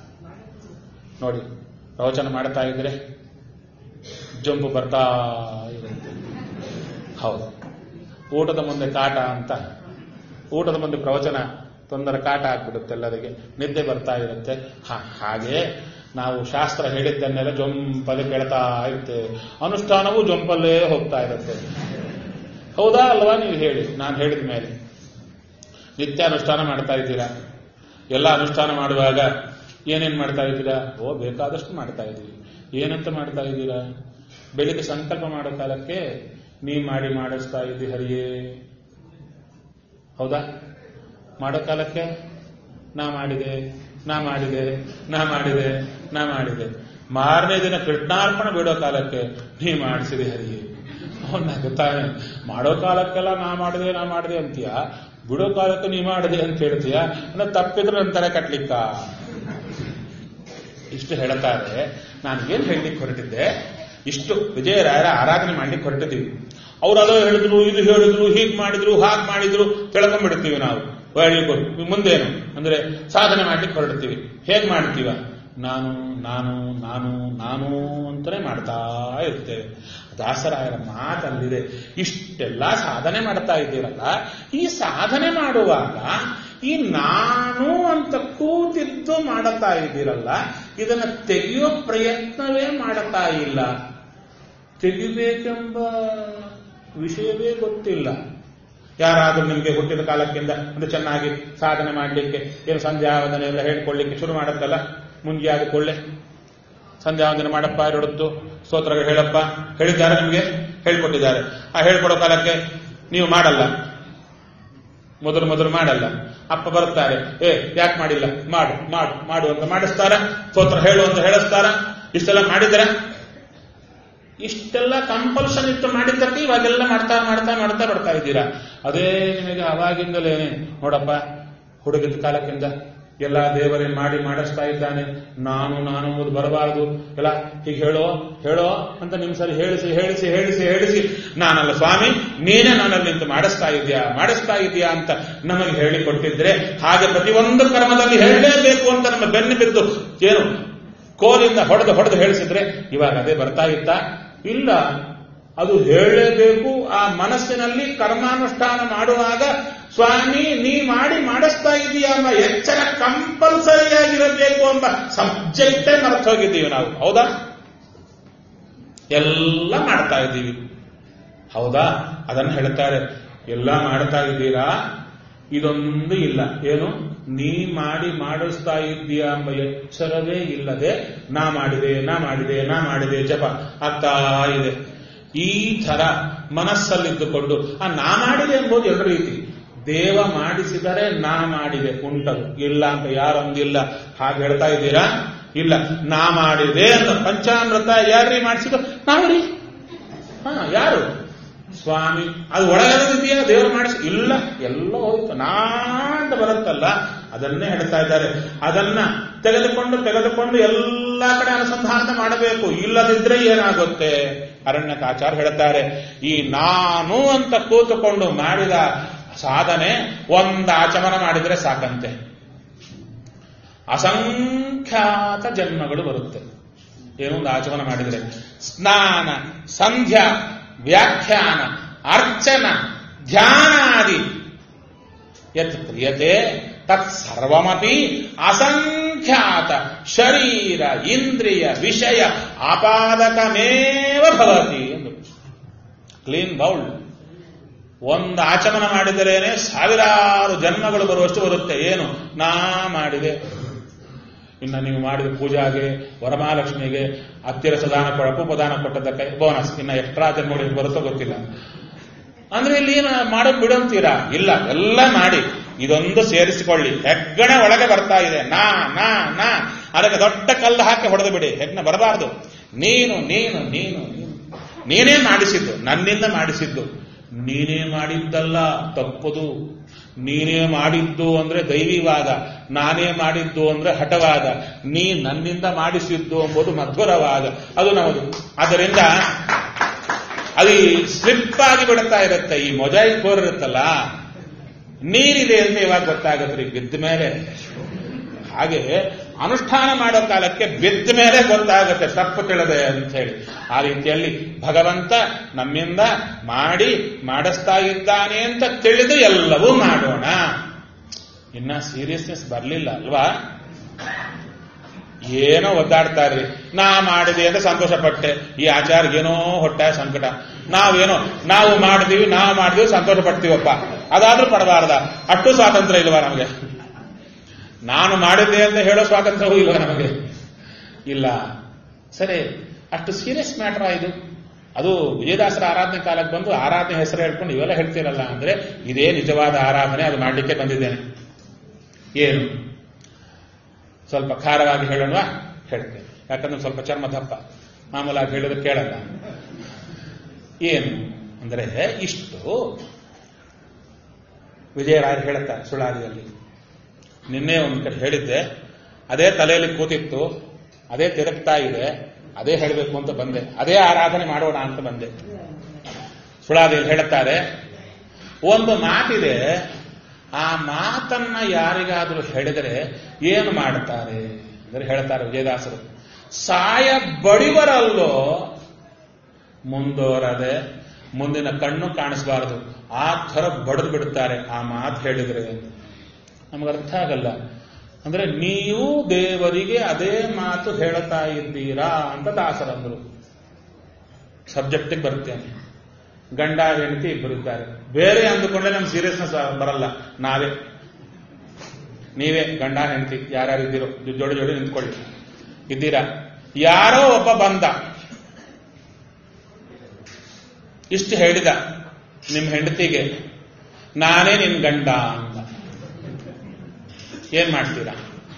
ನೋಡಿ ಪ್ರವಚನ ಮಾಡ್ತಾ ಇದ್ರೆ ಜಂಬು ಬರ್ತಾ ಇರುತ್ತೆ ಹೌದು ಊಟದ ಮುಂದೆ ಕಾಟ ಅಂತ ಊಟದ ಮುಂದೆ ಪ್ರವಚನ ತೊಂದರೆ ಕಾಟ ಆಗ್ಬಿಡುತ್ತೆ ಎಲ್ಲರಿಗೆ ನಿದ್ದೆ ಬರ್ತಾ ಇರುತ್ತೆ ಹಾ ಹಾಗೆ ನಾವು ಶಾಸ್ತ್ರ ಹೇಳಿದ್ದನ್ನೆಲ್ಲ ಜೊಂಪಲ್ಲಿ ಕೇಳ್ತಾ ಇರ್ತೇವೆ ಅನುಷ್ಠಾನವೂ ಜೊಂಪಲ್ಲೇ ಹೋಗ್ತಾ ಇರುತ್ತೆ ಹೌದಾ ಅಲ್ವಾ ನೀವು ಹೇಳಿ ನಾನು ಹೇಳಿದ ಮೇಲೆ ನಿತ್ಯ ಅನುಷ್ಠಾನ ಮಾಡ್ತಾ ಇದ್ದೀರಾ ಎಲ್ಲ ಅನುಷ್ಠಾನ ಮಾಡುವಾಗ ಏನೇನ್ ಮಾಡ್ತಾ ಇದ್ದೀರಾ ಓ ಬೇಕಾದಷ್ಟು ಮಾಡ್ತಾ ಇದ್ದೀವಿ ಏನಂತ ಮಾಡ್ತಾ ಇದ್ದೀರಾ ಬೆಳಿಗ್ಗೆ ಸಂಕಲ್ಪ ಮಾಡೋ ಕಾಲಕ್ಕೆ ನೀ ಮಾಡಿ ಮಾಡಿಸ್ತಾ ಇದ್ದಿ ಹರಿಯೇ ಹೌದಾ ಮಾಡೋ ಕಾಲಕ್ಕೆ ನಾ ಮಾಡಿದೆ ನಾ ಮಾಡಿದೆ ನಾ ಮಾಡಿದೆ ನಾ ಮಾಡಿದೆ ಮಾರನೇ ದಿನ ಕೃಷ್ಣಾರ್ಪಣ ಬಿಡೋ ಕಾಲಕ್ಕೆ ನೀ ಮಾಡಿಸಿದೆ ಹರಿಯೇ ಅವನ್ನ ಗೊತ್ತಾನೆ ಮಾಡೋ ಕಾಲಕ್ಕೆಲ್ಲ ನಾ ಮಾಡಿದೆ ನಾ ಮಾಡಿದೆ ಅಂತೀಯ ಬಿಡೋ ಕಾಲಕ್ಕೆ ನೀ ಮಾಡಿದೆ ಅಂತ ಹೇಳ್ತೀಯ ಅಂದ್ರೆ ತಪ್ಪಿದ್ರೆ ನನ್ನ ತಲೆ ಕಟ್ಲಿಕ್ಕ ಇಷ್ಟು ಹೇಳ್ತಾರೆ ನಾನು ಏನ್ ಹೇಳಲಿಕ್ಕೆ ಹೊರಟಿದ್ದೆ ಇಷ್ಟು ವಿಜಯರಾಯರ ಆರಾಧನೆ ಮಾಡ್ಲಿಕ್ಕೆ ಹೊರಟಿದ್ದೀವಿ ಅವ್ರು ಅದೋ ಹೇಳಿದ್ರು ಇದು ಹೇಳಿದ್ರು ಹೀಗ್ ಮಾಡಿದ್ರು ಹಾಗ್ ಮಾಡಿದ್ರು ತಿಳ್ಕೊಂಡ್ಬಿಡ್ತೀವಿ ನಾವು ಹೇಳ್ಲಿಕ್ಕೆ ಮುಂದೇನು ಅಂದ್ರೆ ಸಾಧನೆ ಮಾಡ್ಲಿಕ್ಕೆ ಹೊರಡ್ತೀವಿ ಹೇಗ್ ಮಾಡ್ತೀವ ನಾನು ನಾನು ನಾನು ನಾನು ಅಂತಾನೆ ಮಾಡ್ತಾ ಇರ್ತೇವೆ ದಾಸರಾಯರ ಮಾತಲ್ಲಿದೆ ಇಷ್ಟೆಲ್ಲ ಸಾಧನೆ ಮಾಡ್ತಾ ಇದ್ದೀರಲ್ಲ ಈ ಸಾಧನೆ ಮಾಡುವಾಗ ಈ ನಾನು ಅಂತ ಕೂತಿದ್ದು ಮಾಡುತ್ತಾ ಇದ್ದೀರಲ್ಲ ಇದನ್ನ ತೆಗೆಯೋ ಪ್ರಯತ್ನವೇ ಮಾಡುತ್ತಾ ಇಲ್ಲ ತೆಗಿಬೇಕೆಂಬ ವಿಷಯವೇ ಗೊತ್ತಿಲ್ಲ ಯಾರಾದ್ರೂ ನಿಮಗೆ ಹುಟ್ಟಿದ ಕಾಲಕ್ಕಿಂತ ಒಂದು ಚೆನ್ನಾಗಿ ಸಾಧನೆ ಮಾಡಲಿಕ್ಕೆ ಏನು ಸಂಧ್ಯಾವಂದನೆ ಎಲ್ಲ ಹೇಳ್ಕೊಳ್ಳಿಕ್ಕೆ ಶುರು ಮಾಡುತ್ತಲ್ಲ ಮುಂಜೆ ಆದ ಕೊಳ್ಳೆ ಸಂಧ್ಯಾವಂದನೆ ಮಾಡಪ್ಪ ಎರಡದ್ದು ಸ್ತೋತ್ರಗಳು ಹೇಳಪ್ಪ ಹೇಳಿದ್ದಾರೆ ನಿಮಗೆ ಹೇಳ್ಕೊಟ್ಟಿದ್ದಾರೆ ಆ ಹೇಳ್ಕೊಡೋ ಕಾಲಕ್ಕೆ ನೀವು ಮಾಡಲ್ಲ ಮೊದಲು ಮೊದಲು ಮಾಡಲ್ಲ ಅಪ್ಪ ಬರ್ತಾರೆ ಏ ಯಾಕೆ ಮಾಡಿಲ್ಲ ಮಾಡು ಮಾಡು ಮಾಡು ಅಂತ ಮಾಡಿಸ್ತಾರ ಸ್ತೋತ್ರ ಹೇಳು ಅಂತ ಹೇಳಿಸ್ತಾರ ಇಷ್ಟೆಲ್ಲ ಮಾಡಿದ್ರ ಇಷ್ಟೆಲ್ಲ ಕಂಪಲ್ಷನ್ ಇತ್ತು ಮಾಡಿದ್ದಕ್ಕೆ ಇವಾಗೆಲ್ಲ ಮಾಡ್ತಾ ಮಾಡ್ತಾ ಮಾಡ್ತಾ ಬರ್ತಾ ಇದ್ದೀರಾ ಅದೇ ನಿಮಗೆ ಅವಾಗಿಂದಲೇನೆ ನೋಡಪ್ಪ ಹುಡುಗಿದ ಕಾಲಕ್ಕಿಂತ ಎಲ್ಲ ದೇವರೇ ಮಾಡಿ ಮಾಡಿಸ್ತಾ ಇದ್ದಾನೆ ನಾನು ನಾನು ಎಂಬುದು ಬರಬಾರದು ಎಲ್ಲ ಹೀಗೆ ಹೇಳೋ ಹೇಳೋ ಅಂತ ನಿಮ್ ಸರಿ ಹೇಳಿಸಿ ಹೇಳಿಸಿ ಹೇಳಿಸಿ ಹೇಳಿಸಿ ನಾನಲ್ಲ ಸ್ವಾಮಿ ನೀನೇ ನನ್ನಲ್ಲಿ ನಿಂತು ಮಾಡಿಸ್ತಾ ಇದೆಯಾ ಮಾಡಿಸ್ತಾ ಇದೆಯಾ ಅಂತ ನಮಗೆ ಹೇಳಿಕೊಟ್ಟಿದ್ರೆ ಹಾಗೆ ಪ್ರತಿಯೊಂದು ಕರ್ಮದಲ್ಲಿ ಹೇಳಲೇಬೇಕು ಅಂತ ನಮ್ಮ ಬೆನ್ನು ಬಿದ್ದು ಏನು ಕೋಲಿಂದ ಹೊಡೆದು ಹೊಡೆದು ಹೇಳಿಸಿದ್ರೆ ಇವಾಗ ಅದೇ ಬರ್ತಾ ಇತ್ತ ಇಲ್ಲ ಅದು ಹೇಳಲೇಬೇಕು ಆ ಮನಸ್ಸಿನಲ್ಲಿ ಕರ್ಮಾನುಷ್ಠಾನ ಮಾಡುವಾಗ ಸ್ವಾಮಿ ನೀ ಮಾಡಿ ಮಾಡಿಸ್ತಾ ಇದೀಯಾ ಎಂಬ ಎಚ್ಚರ ಕಂಪಲ್ಸರಿಯಾಗಿರಬೇಕು ಎಂಬ ಸಬ್ಜೆಕ್ಟೇ ಮರೆತು ಹೋಗಿದ್ದೀವಿ ನಾವು ಹೌದಾ ಎಲ್ಲ ಮಾಡ್ತಾ ಇದ್ದೀವಿ ಹೌದಾ ಅದನ್ನು ಹೇಳ್ತಾರೆ ಎಲ್ಲ ಮಾಡ್ತಾ ಇದ್ದೀರಾ ಇದೊಂದು ಇಲ್ಲ ಏನು ನೀ ಮಾಡಿ ಮಾಡಿಸ್ತಾ ಇದ್ದೀಯಾ ಎಂಬ ಎಚ್ಚರವೇ ಇಲ್ಲದೆ ನಾ ಮಾಡಿದೆ ನಾ ಮಾಡಿದೆ ನಾ ಮಾಡಿದೆ ಜಪ ಆಗ್ತಾ ಇದೆ ಈ ತರ ಮನಸ್ಸಲ್ಲಿದ್ದುಕೊಂಡು ಆ ನಾ ಮಾಡಿದೆ ಎಂಬುದು ಎರಡು ರೀತಿ ದೇವ ಮಾಡಿಸಿದರೆ ನಾ ಮಾಡಿದೆ ಉಂಟದು ಇಲ್ಲ ಅಂತ ಯಾರೊಂದಿಲ್ಲ ಹಾಗೆ ಹೇಳ್ತಾ ಇದ್ದೀರಾ ಇಲ್ಲ ನಾ ಮಾಡಿದೆ ಅಂತ ಪಂಚಾಮೃತ ಯಾರ್ರೀ ಮಾಡಿಸಿದ್ರು ನಾವ್ರಿ ಹಾ ಯಾರು ಸ್ವಾಮಿ ಅದು ಒಳಗದಿದೆಯಾ ದೇವರು ಮಾಡಿಸಿ ಇಲ್ಲ ಎಲ್ಲ ಹೋಯ್ತು ನಾ ಅಂತ ಬರುತ್ತಲ್ಲ ಅದನ್ನೇ ಹೇಳ್ತಾ ಇದ್ದಾರೆ ಅದನ್ನ ತೆಗೆದುಕೊಂಡು ತೆಗೆದುಕೊಂಡು ಎಲ್ಲ ಕಡೆ ಅನುಸಂಧಾನ ಮಾಡಬೇಕು ಇಲ್ಲದಿದ್ರೆ ಏನಾಗುತ್ತೆ ಅರಣ್ಯಕಾಚಾರ ಹೇಳ್ತಾರೆ ಈ ನಾನು ಅಂತ ಕೂತುಕೊಂಡು ಮಾಡಿದ ಸಾಧನೆ ಒಂದು ಆಚಮನ ಮಾಡಿದ್ರೆ ಸಾಕಂತೆ ಅಸಂಖ್ಯಾತ ಜನ್ಮಗಳು ಬರುತ್ತೆ ಏನೊಂದು ಆಚಮನ ಮಾಡಿದ್ರೆ ಸ್ನಾನ ಸಂಧ್ಯಾ ವ್ಯಾಖ್ಯಾನ ಅರ್ಚನ ಧ್ಯಾನಾದಿ ಯತ್ ಕ್ರಿಯತೆ ತತ್ ಸರ್ವಮಪಿ ಅಸಂಖ್ಯಾತ ಶರೀರ ಇಂದ್ರಿಯ ವಿಷಯ ಆಪಾದಕಮೇವ ಭವತಿ ಎಂದು ಕ್ಲೀನ್ ಬೌಲ್ಡ್ ಒಂದು ಆಚಮನ ಮಾಡಿದರೇನೆ ಸಾವಿರಾರು ಜನ್ಮಗಳು ಬರುವಷ್ಟು ಬರುತ್ತೆ ಏನು ನಾ ಮಾಡಿದೆ ಇನ್ನು ನೀವು ಮಾಡಿದ ಪೂಜಾಗೆ ವರಮಹಾಲಕ್ಷ್ಮಿಗೆ ಅತ್ತಿರಸ ದಾನ ಕೊಡ ಉಪದಾನ ಕೊಟ್ಟದ್ದಕ್ಕೆ ಬೋನಸ್ ಇನ್ನು ಎಕ್ಸ್ಟ್ರಾ ಜನ್ಮಗಳಿಗೆ ಬರುತ್ತೋ ಗೊತ್ತಿಲ್ಲ ಅಂದ್ರೆ ಇಲ್ಲಿ ಏನು ಮಾಡೋದು ಬಿಡಂತೀರಾ ಇಲ್ಲ ಎಲ್ಲ ಮಾಡಿ ಇದೊಂದು ಸೇರಿಸಿಕೊಳ್ಳಿ ಹೆಗ್ಗಣ ಒಳಗೆ ಬರ್ತಾ ಇದೆ ನಾ ನಾ ನಾ ಅದಕ್ಕೆ ದೊಡ್ಡ ಕಲ್ಲು ಹಾಕಿ ಹೊಡೆದು ಬಿಡಿ ಹೆಗ್ನ ಬರಬಾರದು ನೀನು ನೀನು ನೀನು ನೀನು ನೀನೇ ಮಾಡಿಸಿದ್ದು ನನ್ನಿಂದ ಮಾಡಿಸಿದ್ದು ನೀನೇ ಮಾಡಿದ್ದಲ್ಲ ತಪ್ಪದು ನೀನೇ ಮಾಡಿದ್ದು ಅಂದ್ರೆ ದೈವಿವಾದ ನಾನೇ ಮಾಡಿದ್ದು ಅಂದ್ರೆ ಹಠವಾದ ನೀ ನನ್ನಿಂದ ಮಾಡಿಸಿದ್ದು ಎಂಬುದು ಮಧುರವಾದ ಅದು ನಮ್ಮದು ಆದ್ದರಿಂದ ಅದು ಸ್ಲಿಪ್ ಆಗಿ ಬಿಡುತ್ತಾ ಇರುತ್ತೆ ಈ ಮೊಜೈಲ್ ಬೋರ್ ಇರುತ್ತಲ್ಲ ನೀರಿದೆ ಅಂತ ಇವಾಗ ಗೊತ್ತಾಗತ್ರಿ ಬಿದ್ದ ಮೇಲೆ ಹಾಗೆ ಅನುಷ್ಠಾನ ಮಾಡೋ ಕಾಲಕ್ಕೆ ಬಿದ್ದ ಮೇಲೆ ಗೊತ್ತಾಗುತ್ತೆ ತಪ್ಪು ತಿಳಿದೆ ಅಂತ ಹೇಳಿ ಆ ರೀತಿಯಲ್ಲಿ ಭಗವಂತ ನಮ್ಮಿಂದ ಮಾಡಿ ಮಾಡಿಸ್ತಾ ಇದ್ದಾನೆ ಅಂತ ತಿಳಿದು ಎಲ್ಲವೂ ಮಾಡೋಣ ಇನ್ನ ಸೀರಿಯಸ್ನೆಸ್ ಬರಲಿಲ್ಲ ಅಲ್ವಾ ಏನೋ ಒದ್ದಾಡ್ತಾರ್ರಿ ನಾ ಮಾಡಿದೆ ಅಂತ ಸಂತೋಷ ಪಟ್ಟೆ ಈ ಆಚಾರ್ಯೇನೋ ಹೊಟ್ಟೆ ಸಂಕಟ ನಾವೇನೋ ನಾವು ಮಾಡಿದೀವಿ ನಾವು ಮಾಡಿದೀವಿ ಸಂತೋಷ ಪಡ್ತೀವಪ್ಪ ಅದಾದ್ರೂ ಪಡಬಾರ್ದ ಅಷ್ಟು ಸ್ವಾತಂತ್ರ್ಯ ಇಲ್ವಾ ನಮಗೆ ನಾನು ಮಾಡಿದ್ದೆ ಅಂತ ಹೇಳೋ ಸ್ವಾತಂತ್ರ್ಯವೂ ಇಲ್ಲ ನಮಗೆ ಇಲ್ಲ ಸರಿ ಅಷ್ಟು ಸೀರಿಯಸ್ ಮ್ಯಾಟರ್ ಇದು ಅದು ವಿಜಯದಾಸರ ಆರಾಧನೆ ಕಾಲಕ್ಕೆ ಬಂದು ಆರಾಧನೆ ಹೆಸರು ಹೇಳ್ಕೊಂಡು ಇವೆಲ್ಲ ಹೇಳ್ತೀರಲ್ಲ ಅಂದ್ರೆ ಇದೇ ನಿಜವಾದ ಆರಾಧನೆ ಅದು ಮಾಡಲಿಕ್ಕೆ ಬಂದಿದ್ದೇನೆ ಏನು ಸ್ವಲ್ಪ ಖಾರವಾಗಿ ಹೇಳೋಣವಾ ಹೇಳ್ತೇನೆ ಯಾಕಂದ್ರೆ ಸ್ವಲ್ಪ ಚರ್ಮ ದಪ್ಪ ಮಾಮೂಲಾಗಿ ಹೇಳಿದ್ರೆ ಕೇಳಲ್ಲ ಏನು ಅಂದರೆ ಇಷ್ಟು ವಿಜಯರಾಯರು ಹೇಳುತ್ತಾರೆ ಸುಳಾದಿಯಲ್ಲಿ ನಿನ್ನೆ ಒಂದು ಕಡೆ ಹೇಳಿದ್ದೆ ಅದೇ ತಲೆಯಲ್ಲಿ ಕೂತಿತ್ತು ಅದೇ ತಿರುಗ್ತಾ ಇದೆ ಅದೇ ಹೇಳಬೇಕು ಅಂತ ಬಂದೆ ಅದೇ ಆರಾಧನೆ ಮಾಡೋಣ ಅಂತ ಬಂದೆ ಸುಳಾದಿಯಲ್ಲಿ ಹೇಳುತ್ತಾರೆ ಒಂದು ಮಾತಿದೆ ಆ ಮಾತನ್ನ ಯಾರಿಗಾದರೂ ಹೇಳಿದರೆ ಏನು ಮಾಡ್ತಾರೆ ಅಂದರೆ ಹೇಳ್ತಾರೆ ವಿಜಯದಾಸರು ಸಾಯ ಬಡಿವರಲ್ಲೋ ಮುಂದೋರದೆ ಮುಂದಿನ ಕಣ್ಣು ಕಾಣಿಸಬಾರದು ಆ ಥರ ಬಡಿದು ಬಿಡುತ್ತಾರೆ ಆ ಮಾತು ಹೇಳಿದ್ರೆ ನಮ್ಗೆ ಅರ್ಥ ಆಗಲ್ಲ ಅಂದ್ರೆ ನೀವು ದೇವರಿಗೆ ಅದೇ ಮಾತು ಹೇಳ್ತಾ ಇದ್ದೀರಾ ಅಂತ ದಾಸರಂದ್ರು ಸಬ್ಜೆಕ್ಟಿಗೆ ಬರ್ತೇನೆ ಗಂಡ ಹೆಂಡತಿ ಇಬ್ಬರಿದ್ದಾರೆ ಬೇರೆ ಅಂದುಕೊಂಡ್ರೆ ನಮ್ಗೆ ಸೀರಿಯಸ್ನೆಸ್ ಬರಲ್ಲ ನಾವೇ ನೀವೇ ಗಂಡ ಹೆಂಡತಿ ಯಾರ್ಯಾರು ಇದ್ದೀರೋ ಜೋಡಿ ಜೋಡಿ ನಿಂತ್ಕೊಳ್ಳಿ ಇದ್ದೀರಾ ಯಾರೋ ಒಬ್ಬ ಬಂದ ಇಷ್ಟು ಹೇಳಿದ ನಿಮ್ಮ ಹೆಂಡತಿಗೆ ನಾನೇ ನಿನ್ ಗಂಡ ಅಂತ ಏನ್ ಮಾಡ್ತೀರಾ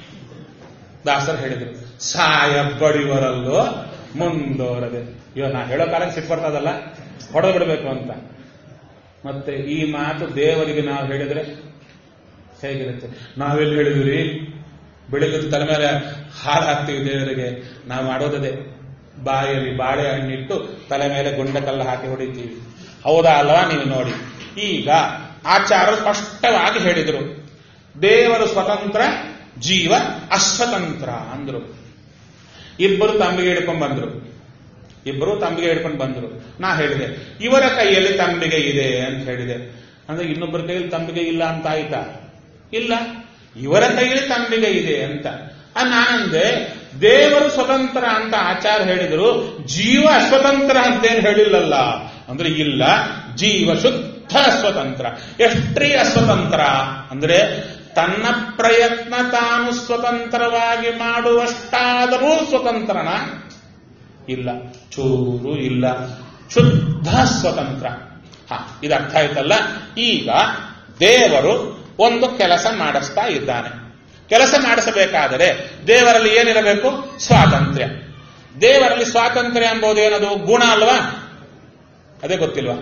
ದಾಸರು ಹೇಳಿದ್ರು ಸಾಯ ಬಡಿವರಲ್ಲೋ ಮುಂದೋರದೆ ಇವ ನಾ ಹೇಳೋ ಕಾಲಕ್ಕೆ ಸಿಟ್ಟು ಬರ್ತದಲ್ಲ ಹೊಡೆದು ಬಿಡಬೇಕು ಅಂತ ಮತ್ತೆ ಈ ಮಾತು ದೇವರಿಗೆ ನಾವು ಹೇಳಿದ್ರೆ ಹೇಗಿರುತ್ತೆ ನಾವೆಲ್ಲಿ ಹೇಳಿದ್ವಿ ಬೆಳಿಗ್ಗೆ ತಲೆ ಮೇಲೆ ಹಾಲು ಹಾಕ್ತೀವಿ ದೇವರಿಗೆ ನಾವು ಮಾಡೋದದೇ ಬಾಯಲ್ಲಿ ಬಾಳೆಹಣ್ಣಿಟ್ಟು ತಲೆ ಮೇಲೆ ಗುಂಡ ಕಲ್ಲು ಹಾಕಿ ಹೊಡಿತೀವಿ ಹೌದಾ ಅಲ್ವಾ ನೀವು ನೋಡಿ ಈಗ ಆಚಾರ್ಯರು ಸ್ಪಷ್ಟವಾಗಿ ಹೇಳಿದರು ದೇವರು ಸ್ವತಂತ್ರ ಜೀವ ಅಸ್ವತಂತ್ರ ಅಂದ್ರು ಇಬ್ಬರು ತಂಬಿಗೆ ಹಿಡ್ಕೊಂಡು ಬಂದ್ರು ಇಬ್ಬರು ತಂಬಿಗೆ ಹಿಡ್ಕೊಂಡು ಬಂದ್ರು ನಾ ಹೇಳಿದೆ ಇವರ ಕೈಯಲ್ಲಿ ತಂಬಿಗೆ ಇದೆ ಅಂತ ಹೇಳಿದೆ ಅಂದ್ರೆ ಇನ್ನೊಬ್ಬರ ಕೈಯಲ್ಲಿ ತಂಬಿಗೆ ಇಲ್ಲ ಅಂತ ಆಯ್ತಾ ಇಲ್ಲ ಇವರ ಕೈಯಲ್ಲಿ ತಂಬಿಗೆ ಇದೆ ಅಂತ ಆ ನಾನಂದೆ ದೇವರು ಸ್ವತಂತ್ರ ಅಂತ ಆಚಾರ ಹೇಳಿದ್ರು ಜೀವ ಅಸ್ವತಂತ್ರ ಅಂತೇನು ಹೇಳಿಲ್ಲಲ್ಲ ಅಂದ್ರೆ ಇಲ್ಲ ಜೀವ ಶುದ್ಧ ಅಸ್ವತಂತ್ರ ಎಷ್ಟ್ರೀ ಅಸ್ವತಂತ್ರ ಅಂದ್ರೆ ತನ್ನ ಪ್ರಯತ್ನ ತಾನು ಸ್ವತಂತ್ರವಾಗಿ ಮಾಡುವಷ್ಟಾದರೂ ಸ್ವತಂತ್ರನ ಇಲ್ಲ ಚೂರು ಇಲ್ಲ ಶುದ್ಧ ಸ್ವತಂತ್ರ ಹ ಇದು ಅರ್ಥ ಆಯ್ತಲ್ಲ ಈಗ ದೇವರು ಒಂದು ಕೆಲಸ ಮಾಡಿಸ್ತಾ ಇದ್ದಾನೆ ಕೆಲಸ ಮಾಡಿಸಬೇಕಾದರೆ ದೇವರಲ್ಲಿ ಏನಿರಬೇಕು ಸ್ವಾತಂತ್ರ್ಯ ದೇವರಲ್ಲಿ ಸ್ವಾತಂತ್ರ್ಯ ಎಂಬುದು ಏನದು ಗುಣ ಅಲ್ವಾ ಅದೇ ಗೊತ್ತಿಲ್ವಾ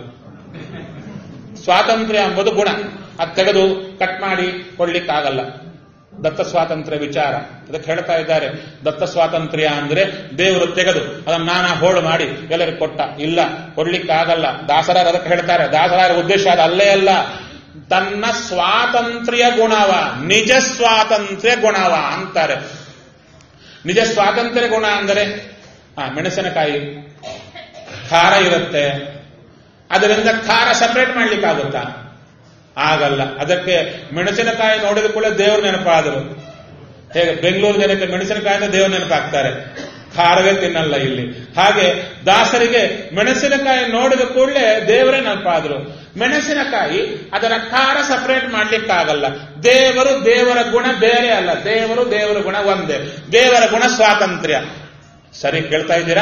ಸ್ವಾತಂತ್ರ್ಯ ಎಂಬುದು ಗುಣ ಅದು ತೆಗೆದು ಕಟ್ ಮಾಡಿ ಕೊಡ್ಲಿಕ್ಕಾಗಲ್ಲ ದತ್ತ ಸ್ವಾತಂತ್ರ್ಯ ವಿಚಾರ ಅದಕ್ಕೆ ಹೇಳ್ತಾ ಇದ್ದಾರೆ ದತ್ತ ಸ್ವಾತಂತ್ರ್ಯ ಅಂದ್ರೆ ದೇವರು ತೆಗೆದು ಅದನ್ನ ನಾನಾ ಹೋಳು ಮಾಡಿ ಎಲ್ಲರಿಗೂ ಕೊಟ್ಟ ಇಲ್ಲ ಕೊಡ್ಲಿಕ್ಕಾಗಲ್ಲ ದಾಸರಾರ ಅದಕ್ಕೆ ಹೇಳ್ತಾರೆ ದಾಸರಾರ ಉದ್ದೇಶ ಅದು ಅಲ್ಲೇ ಅಲ್ಲ ತನ್ನ ಸ್ವಾತಂತ್ರ್ಯ ಗುಣವ ನಿಜ ಸ್ವಾತಂತ್ರ್ಯ ಗುಣವ ಅಂತಾರೆ ನಿಜ ಸ್ವಾತಂತ್ರ್ಯ ಗುಣ ಅಂದರೆ ಆ ಮೆಣಸಿನಕಾಯಿ ಖಾರ ಇರುತ್ತೆ ಅದರಿಂದ ಖಾರ ಸಪರೇಟ್ ಮಾಡ್ಲಿಕ್ಕಾಗುತ್ತಾ ಆಗಲ್ಲ ಅದಕ್ಕೆ ಮೆಣಸಿನಕಾಯಿ ನೋಡಿದ ಕೂಡ ದೇವ್ರ ನೆನಪಾದರು ಹೇಗೆ ಬೆಂಗಳೂರು ಜನಕ್ಕೆ ಮೆಣಸಿನಕಾಯಿನ ದೇವ್ರ ನೆನಪಾಗ್ತಾರೆ ಖಾರವೇ ತಿನ್ನಲ್ಲ ಇಲ್ಲಿ ಹಾಗೆ ದಾಸರಿಗೆ ಮೆಣಸಿನಕಾಯಿ ನೋಡಿದ ಕೂಡಲೇ ದೇವರೇ ನೆನಪಾದ್ರು ಮೆಣಸಿನಕಾಯಿ ಅದರ ಖಾರ ಸಪರೇಟ್ ಮಾಡ್ಲಿಕ್ಕಾಗಲ್ಲ ದೇವರು ದೇವರ ಗುಣ ಬೇರೆ ಅಲ್ಲ ದೇವರು ದೇವರ ಗುಣ ಒಂದೇ ದೇವರ ಗುಣ ಸ್ವಾತಂತ್ರ್ಯ ಸರಿ ಕೇಳ್ತಾ ಇದ್ದೀರಾ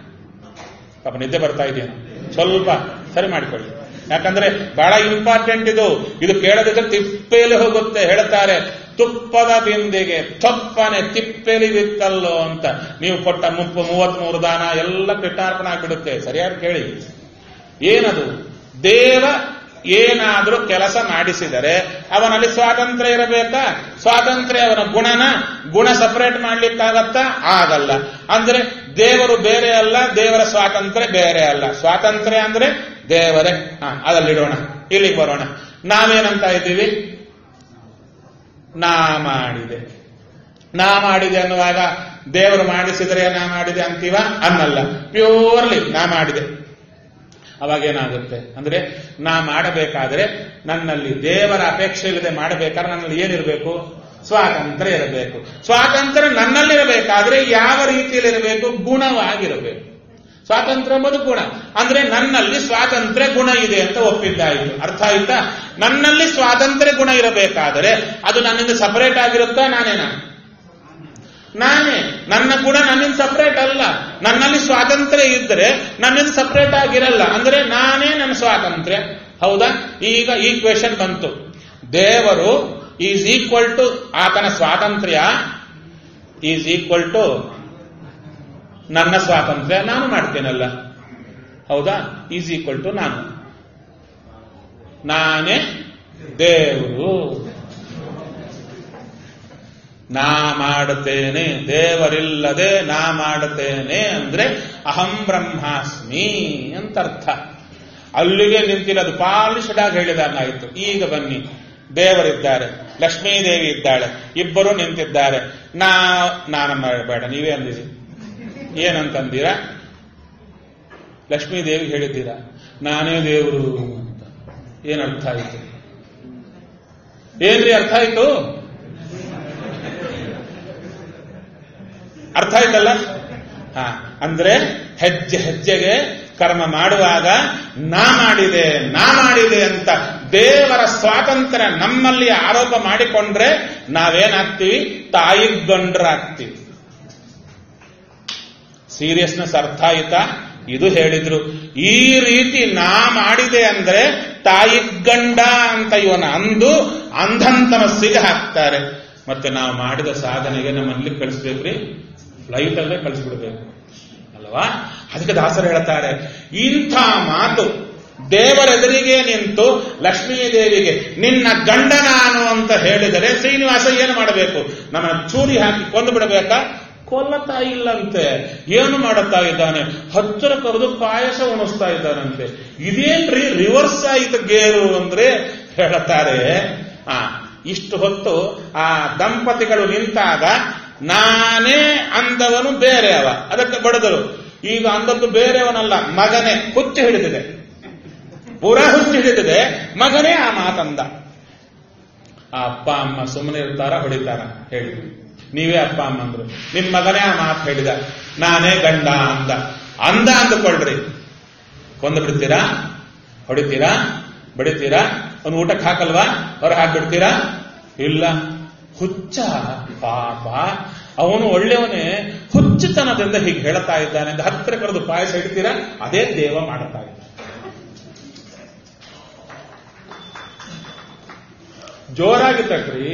ಪಾಪ ನಿದ್ದೆ ಬರ್ತಾ ಇದೆಯೇನು ಸ್ವಲ್ಪ ಸರಿ ಮಾಡಿಕೊಳ್ಳಿ ಯಾಕಂದ್ರೆ ಬಹಳ ಇಂಪಾರ್ಟೆಂಟ್ ಇದು ಇದು ಕೇಳದಿದ್ರೆ ತಿಪ್ಪೇಲಿ ಹೋಗುತ್ತೆ ಹೇಳ್ತಾರೆ ತುಪ್ಪದ ಬಿಂದಿಗೆ ತೊಪ್ಪನೆ ತಿಪ್ಪೆಲಿ ಬಿತ್ತಲ್ಲೋ ಅಂತ ನೀವು ಕೊಟ್ಟ ಮುಪ್ಪು ಮೂವತ್ಮೂರು ದಾನ ಎಲ್ಲ ಕೃತಾರ್ಪಣ ಆಗ್ಬಿಡುತ್ತೆ ಸರಿಯಾಗಿ ಕೇಳಿ ಏನದು ದೇವ ಏನಾದ್ರೂ ಕೆಲಸ ಮಾಡಿಸಿದರೆ ಅವನಲ್ಲಿ ಸ್ವಾತಂತ್ರ್ಯ ಇರಬೇಕಾ ಸ್ವಾತಂತ್ರ್ಯ ಅವನ ಗುಣನ ಗುಣ ಸಪರೇಟ್ ಮಾಡ್ಲಿಕ್ಕಾಗತ್ತಾ ಆಗಲ್ಲ ಅಂದ್ರೆ ದೇವರು ಬೇರೆ ಅಲ್ಲ ದೇವರ ಸ್ವಾತಂತ್ರ್ಯ ಬೇರೆ ಅಲ್ಲ ಸ್ವಾತಂತ್ರ್ಯ ಅಂದ್ರೆ ದೇವರೇ ಹಾ ಅದಲ್ಲಿಡೋಣ ಇಲ್ಲಿಗೆ ಬರೋಣ ನಾವೇನಂತ ಇದ್ದೀವಿ ನಾ ಮಾಡಿದೆ ನಾ ಮಾಡಿದೆ ಅನ್ನುವಾಗ ದೇವರು ಮಾಡಿಸಿದರೆ ನಾ ಮಾಡಿದೆ ಅಂತೀವ ಅನ್ನಲ್ಲ ಪ್ಯೂರ್ಲಿ ನಾ ಮಾಡಿದೆ ಅವಾಗ ಏನಾಗುತ್ತೆ ಅಂದ್ರೆ ನಾ ಮಾಡಬೇಕಾದ್ರೆ ನನ್ನಲ್ಲಿ ದೇವರ ಅಪೇಕ್ಷೆ ಇಲ್ಲದೆ ಮಾಡಬೇಕಾದ್ರೆ ನನ್ನಲ್ಲಿ ಏನಿರಬೇಕು ಸ್ವಾತಂತ್ರ್ಯ ಇರಬೇಕು ಸ್ವಾತಂತ್ರ್ಯ ನನ್ನಲ್ಲಿರಬೇಕಾದ್ರೆ ಯಾವ ರೀತಿಯಲ್ಲಿ ಇರಬೇಕು ಗುಣವಾಗಿರಬೇಕು ಸ್ವಾತಂತ್ರ್ಯ ಎಂಬುದು ಗುಣ ಅಂದ್ರೆ ನನ್ನಲ್ಲಿ ಸ್ವಾತಂತ್ರ್ಯ ಗುಣ ಇದೆ ಅಂತ ಒಪ್ಪಿದ್ದಾಯಿತು ಅರ್ಥ ಆಯ್ತಾ ನನ್ನಲ್ಲಿ ಸ್ವಾತಂತ್ರ್ಯ ಗುಣ ಇರಬೇಕಾದರೆ ಅದು ನನ್ನಿಂದ ಸಪರೇಟ್ ಆಗಿರುತ್ತಾ ನಾನೇನಾ ನಾನೇ ನನ್ನ ಗುಣ ನನ್ನಿಂದ ಸಪರೇಟ್ ಅಲ್ಲ ನನ್ನಲ್ಲಿ ಸ್ವಾತಂತ್ರ್ಯ ಇದ್ದರೆ ನನ್ನಿಂದ ಸಪರೇಟ್ ಆಗಿರಲ್ಲ ಅಂದ್ರೆ ನಾನೇ ನನ್ನ ಸ್ವಾತಂತ್ರ್ಯ ಹೌದಾ ಈಗ ಈ ಕ್ವೆಶನ್ ಬಂತು ದೇವರು ಈಸ್ ಈಕ್ವಲ್ ಟು ಆತನ ಸ್ವಾತಂತ್ರ್ಯ ಈಸ್ ಈಕ್ವಲ್ ಟು ನನ್ನ ಸ್ವಾತಂತ್ರ್ಯ ನಾನು ಮಾಡ್ತೇನಲ್ಲ ಹೌದಾ ಈಸ್ ಈಕ್ವಲ್ ಟು ನಾನು ನಾನೇ ದೇವರು ನಾ ಮಾಡುತ್ತೇನೆ ದೇವರಿಲ್ಲದೆ ನಾ ಮಾಡುತ್ತೇನೆ ಅಂದ್ರೆ ಅಹಂ ಬ್ರಹ್ಮಾಸ್ಮಿ ಅಂತ ಅರ್ಥ ಅಲ್ಲಿಗೆ ನಿಂತಿಲ್ಲ ಅದು ಪಾಲಿಷ್ಡ್ ಆಗಿ ಹೇಳಿದಂಗಾಯ್ತು ಈಗ ಬನ್ನಿ ದೇವರಿದ್ದಾರೆ ಲಕ್ಷ್ಮೀದೇವಿ ಇದ್ದಾಳೆ ಇಬ್ಬರು ನಿಂತಿದ್ದಾರೆ ನಾ ನಾನು ಬೇಡ ನೀವೇ ಅಂದಿರಿ ಏನಂತಂದಿರ ಲಕ್ಷ್ಮೀದೇವಿ ಹೇಳಿದ್ದೀರಾ ನಾನೇ ದೇವರು ಅಂತ ಏನ್ ಅರ್ಥ ಆಯ್ತು ಏನ್ರಿ ಅರ್ಥ ಆಯ್ತು ಅರ್ಥ ಆಯ್ತಲ್ಲ ಹಾ ಅಂದ್ರೆ ಹೆಜ್ಜೆ ಹೆಜ್ಜೆಗೆ ಕರ್ಮ ಮಾಡುವಾಗ ನಾ ಮಾಡಿದೆ ನಾ ಮಾಡಿದೆ ಅಂತ ದೇವರ ಸ್ವಾತಂತ್ರ್ಯ ನಮ್ಮಲ್ಲಿ ಆರೋಪ ಮಾಡಿಕೊಂಡ್ರೆ ನಾವೇನಾಗ್ತೀವಿ ತಾಯಿ ಗಂಡ್ರಾಗ್ತೀವಿ ಸೀರಿಯಸ್ನೆಸ್ ಅರ್ಥ ಆಯ್ತಾ ಇದು ಹೇಳಿದ್ರು ಈ ರೀತಿ ನಾ ಮಾಡಿದೆ ಅಂದ್ರೆ ತಾಯಿ ಗಂಡ ಅಂತ ಇವನ ಅಂದು ಅಂಧಂತಮಸ್ಸಿಗೆ ಹಾಕ್ತಾರೆ ಮತ್ತೆ ನಾವು ಮಾಡಿದ ಸಾಧನೆಗೆ ನಮ್ಮಲ್ಲಿ ಕಳಿಸ್ಬೇಕ್ರಿ ಫ್ಲೈಟ್ ಅಲ್ಲೇ ಕಳಿಸ್ಬಿಡ್ಬೇಕು ಅಲ್ವಾ ಅದಕ್ಕೆ ದಾಸರು ಹೇಳ್ತಾರೆ ಇಂಥ ಮಾತು ದೇವರೆದುರಿಗೆ ನಿಂತು ಲಕ್ಷ್ಮೀದೇವಿಗೆ ನಿನ್ನ ಗಂಡ ನಾನು ಅಂತ ಹೇಳಿದರೆ ಶ್ರೀನಿವಾಸ ಏನು ಮಾಡಬೇಕು ನಮ್ಮನ್ನ ಚೂರಿ ಹಾಕಿ ಕೊಂದು ಬಿಡಬೇಕಾ ಕೊಲ್ಲತಾ ಇಲ್ಲಂತೆ ಏನು ಮಾಡುತ್ತಾ ಇದ್ದಾನೆ ಹತ್ತಿರ ಕರೆದು ಪಾಯಸ ಉಣಿಸ್ತಾ ಇದ್ದಾನಂತೆ ಇದೇನ್ರಿ ರಿವರ್ಸ್ ಆಯಿತು ಗೇರು ಅಂದ್ರೆ ಹೇಳ್ತಾರೆ ಆ ಇಷ್ಟು ಹೊತ್ತು ಆ ದಂಪತಿಗಳು ನಿಂತಾಗ ನಾನೇ ಅಂದವನು ಬೇರೆ ಅವ ಅದಕ್ಕೆ ಬಡದರು ಈಗ ಅಂದದ್ದು ಬೇರೆಯವನಲ್ಲ ಮಗನೇ ಹುಚ್ಚು ಹಿಡಿದಿದೆ ಪುರ ಹುಚ್ಚು ಹಿಡಿದಿದೆ ಮಗನೇ ಆ ಮಾತಂದ ಆ ಅಪ್ಪ ಅಮ್ಮ ಸುಮ್ಮನೆ ಇರ್ತಾರ ಹೊಡಿತಾರ ಹೇಳಿ ನೀವೇ ಅಪ್ಪ ಅಮ್ಮ ಅಂದ್ರು ನಿಮ್ ಮಗನೇ ಆ ಮಾತು ಹೇಳಿದ ನಾನೇ ಗಂಡ ಅಂದ ಅಂದ ಅಂದುಕೊಳ್ರಿ ಕೊಂದು ಬಿಡ್ತೀರಾ ಹೊಡಿತೀರಾ ಬಡಿತೀರಾ ಒಂದು ಊಟಕ್ಕೆ ಹಾಕಲ್ವಾ ಹೊರ ಹಾಕ್ಬಿಡ್ತೀರಾ ಇಲ್ಲ ಹುಚ್ಚ ಪಾಪ ಅವನು ಒಳ್ಳೆಯವನೇ ಹುಚ್ಚುತನದಿಂದ ಹೀಗೆ ಹೇಳ್ತಾ ಇದ್ದಾನೆ ಅಂತ ಹತ್ತಿರ ಕರೆದು ಪಾಯಸ ಇಡ್ತೀರಾ ಅದೇ ದೇವ ಮಾಡುತ್ತಾ ಇದ್ದಾನೆ ಜೋರಾಗಿ ತಟ್ರಿ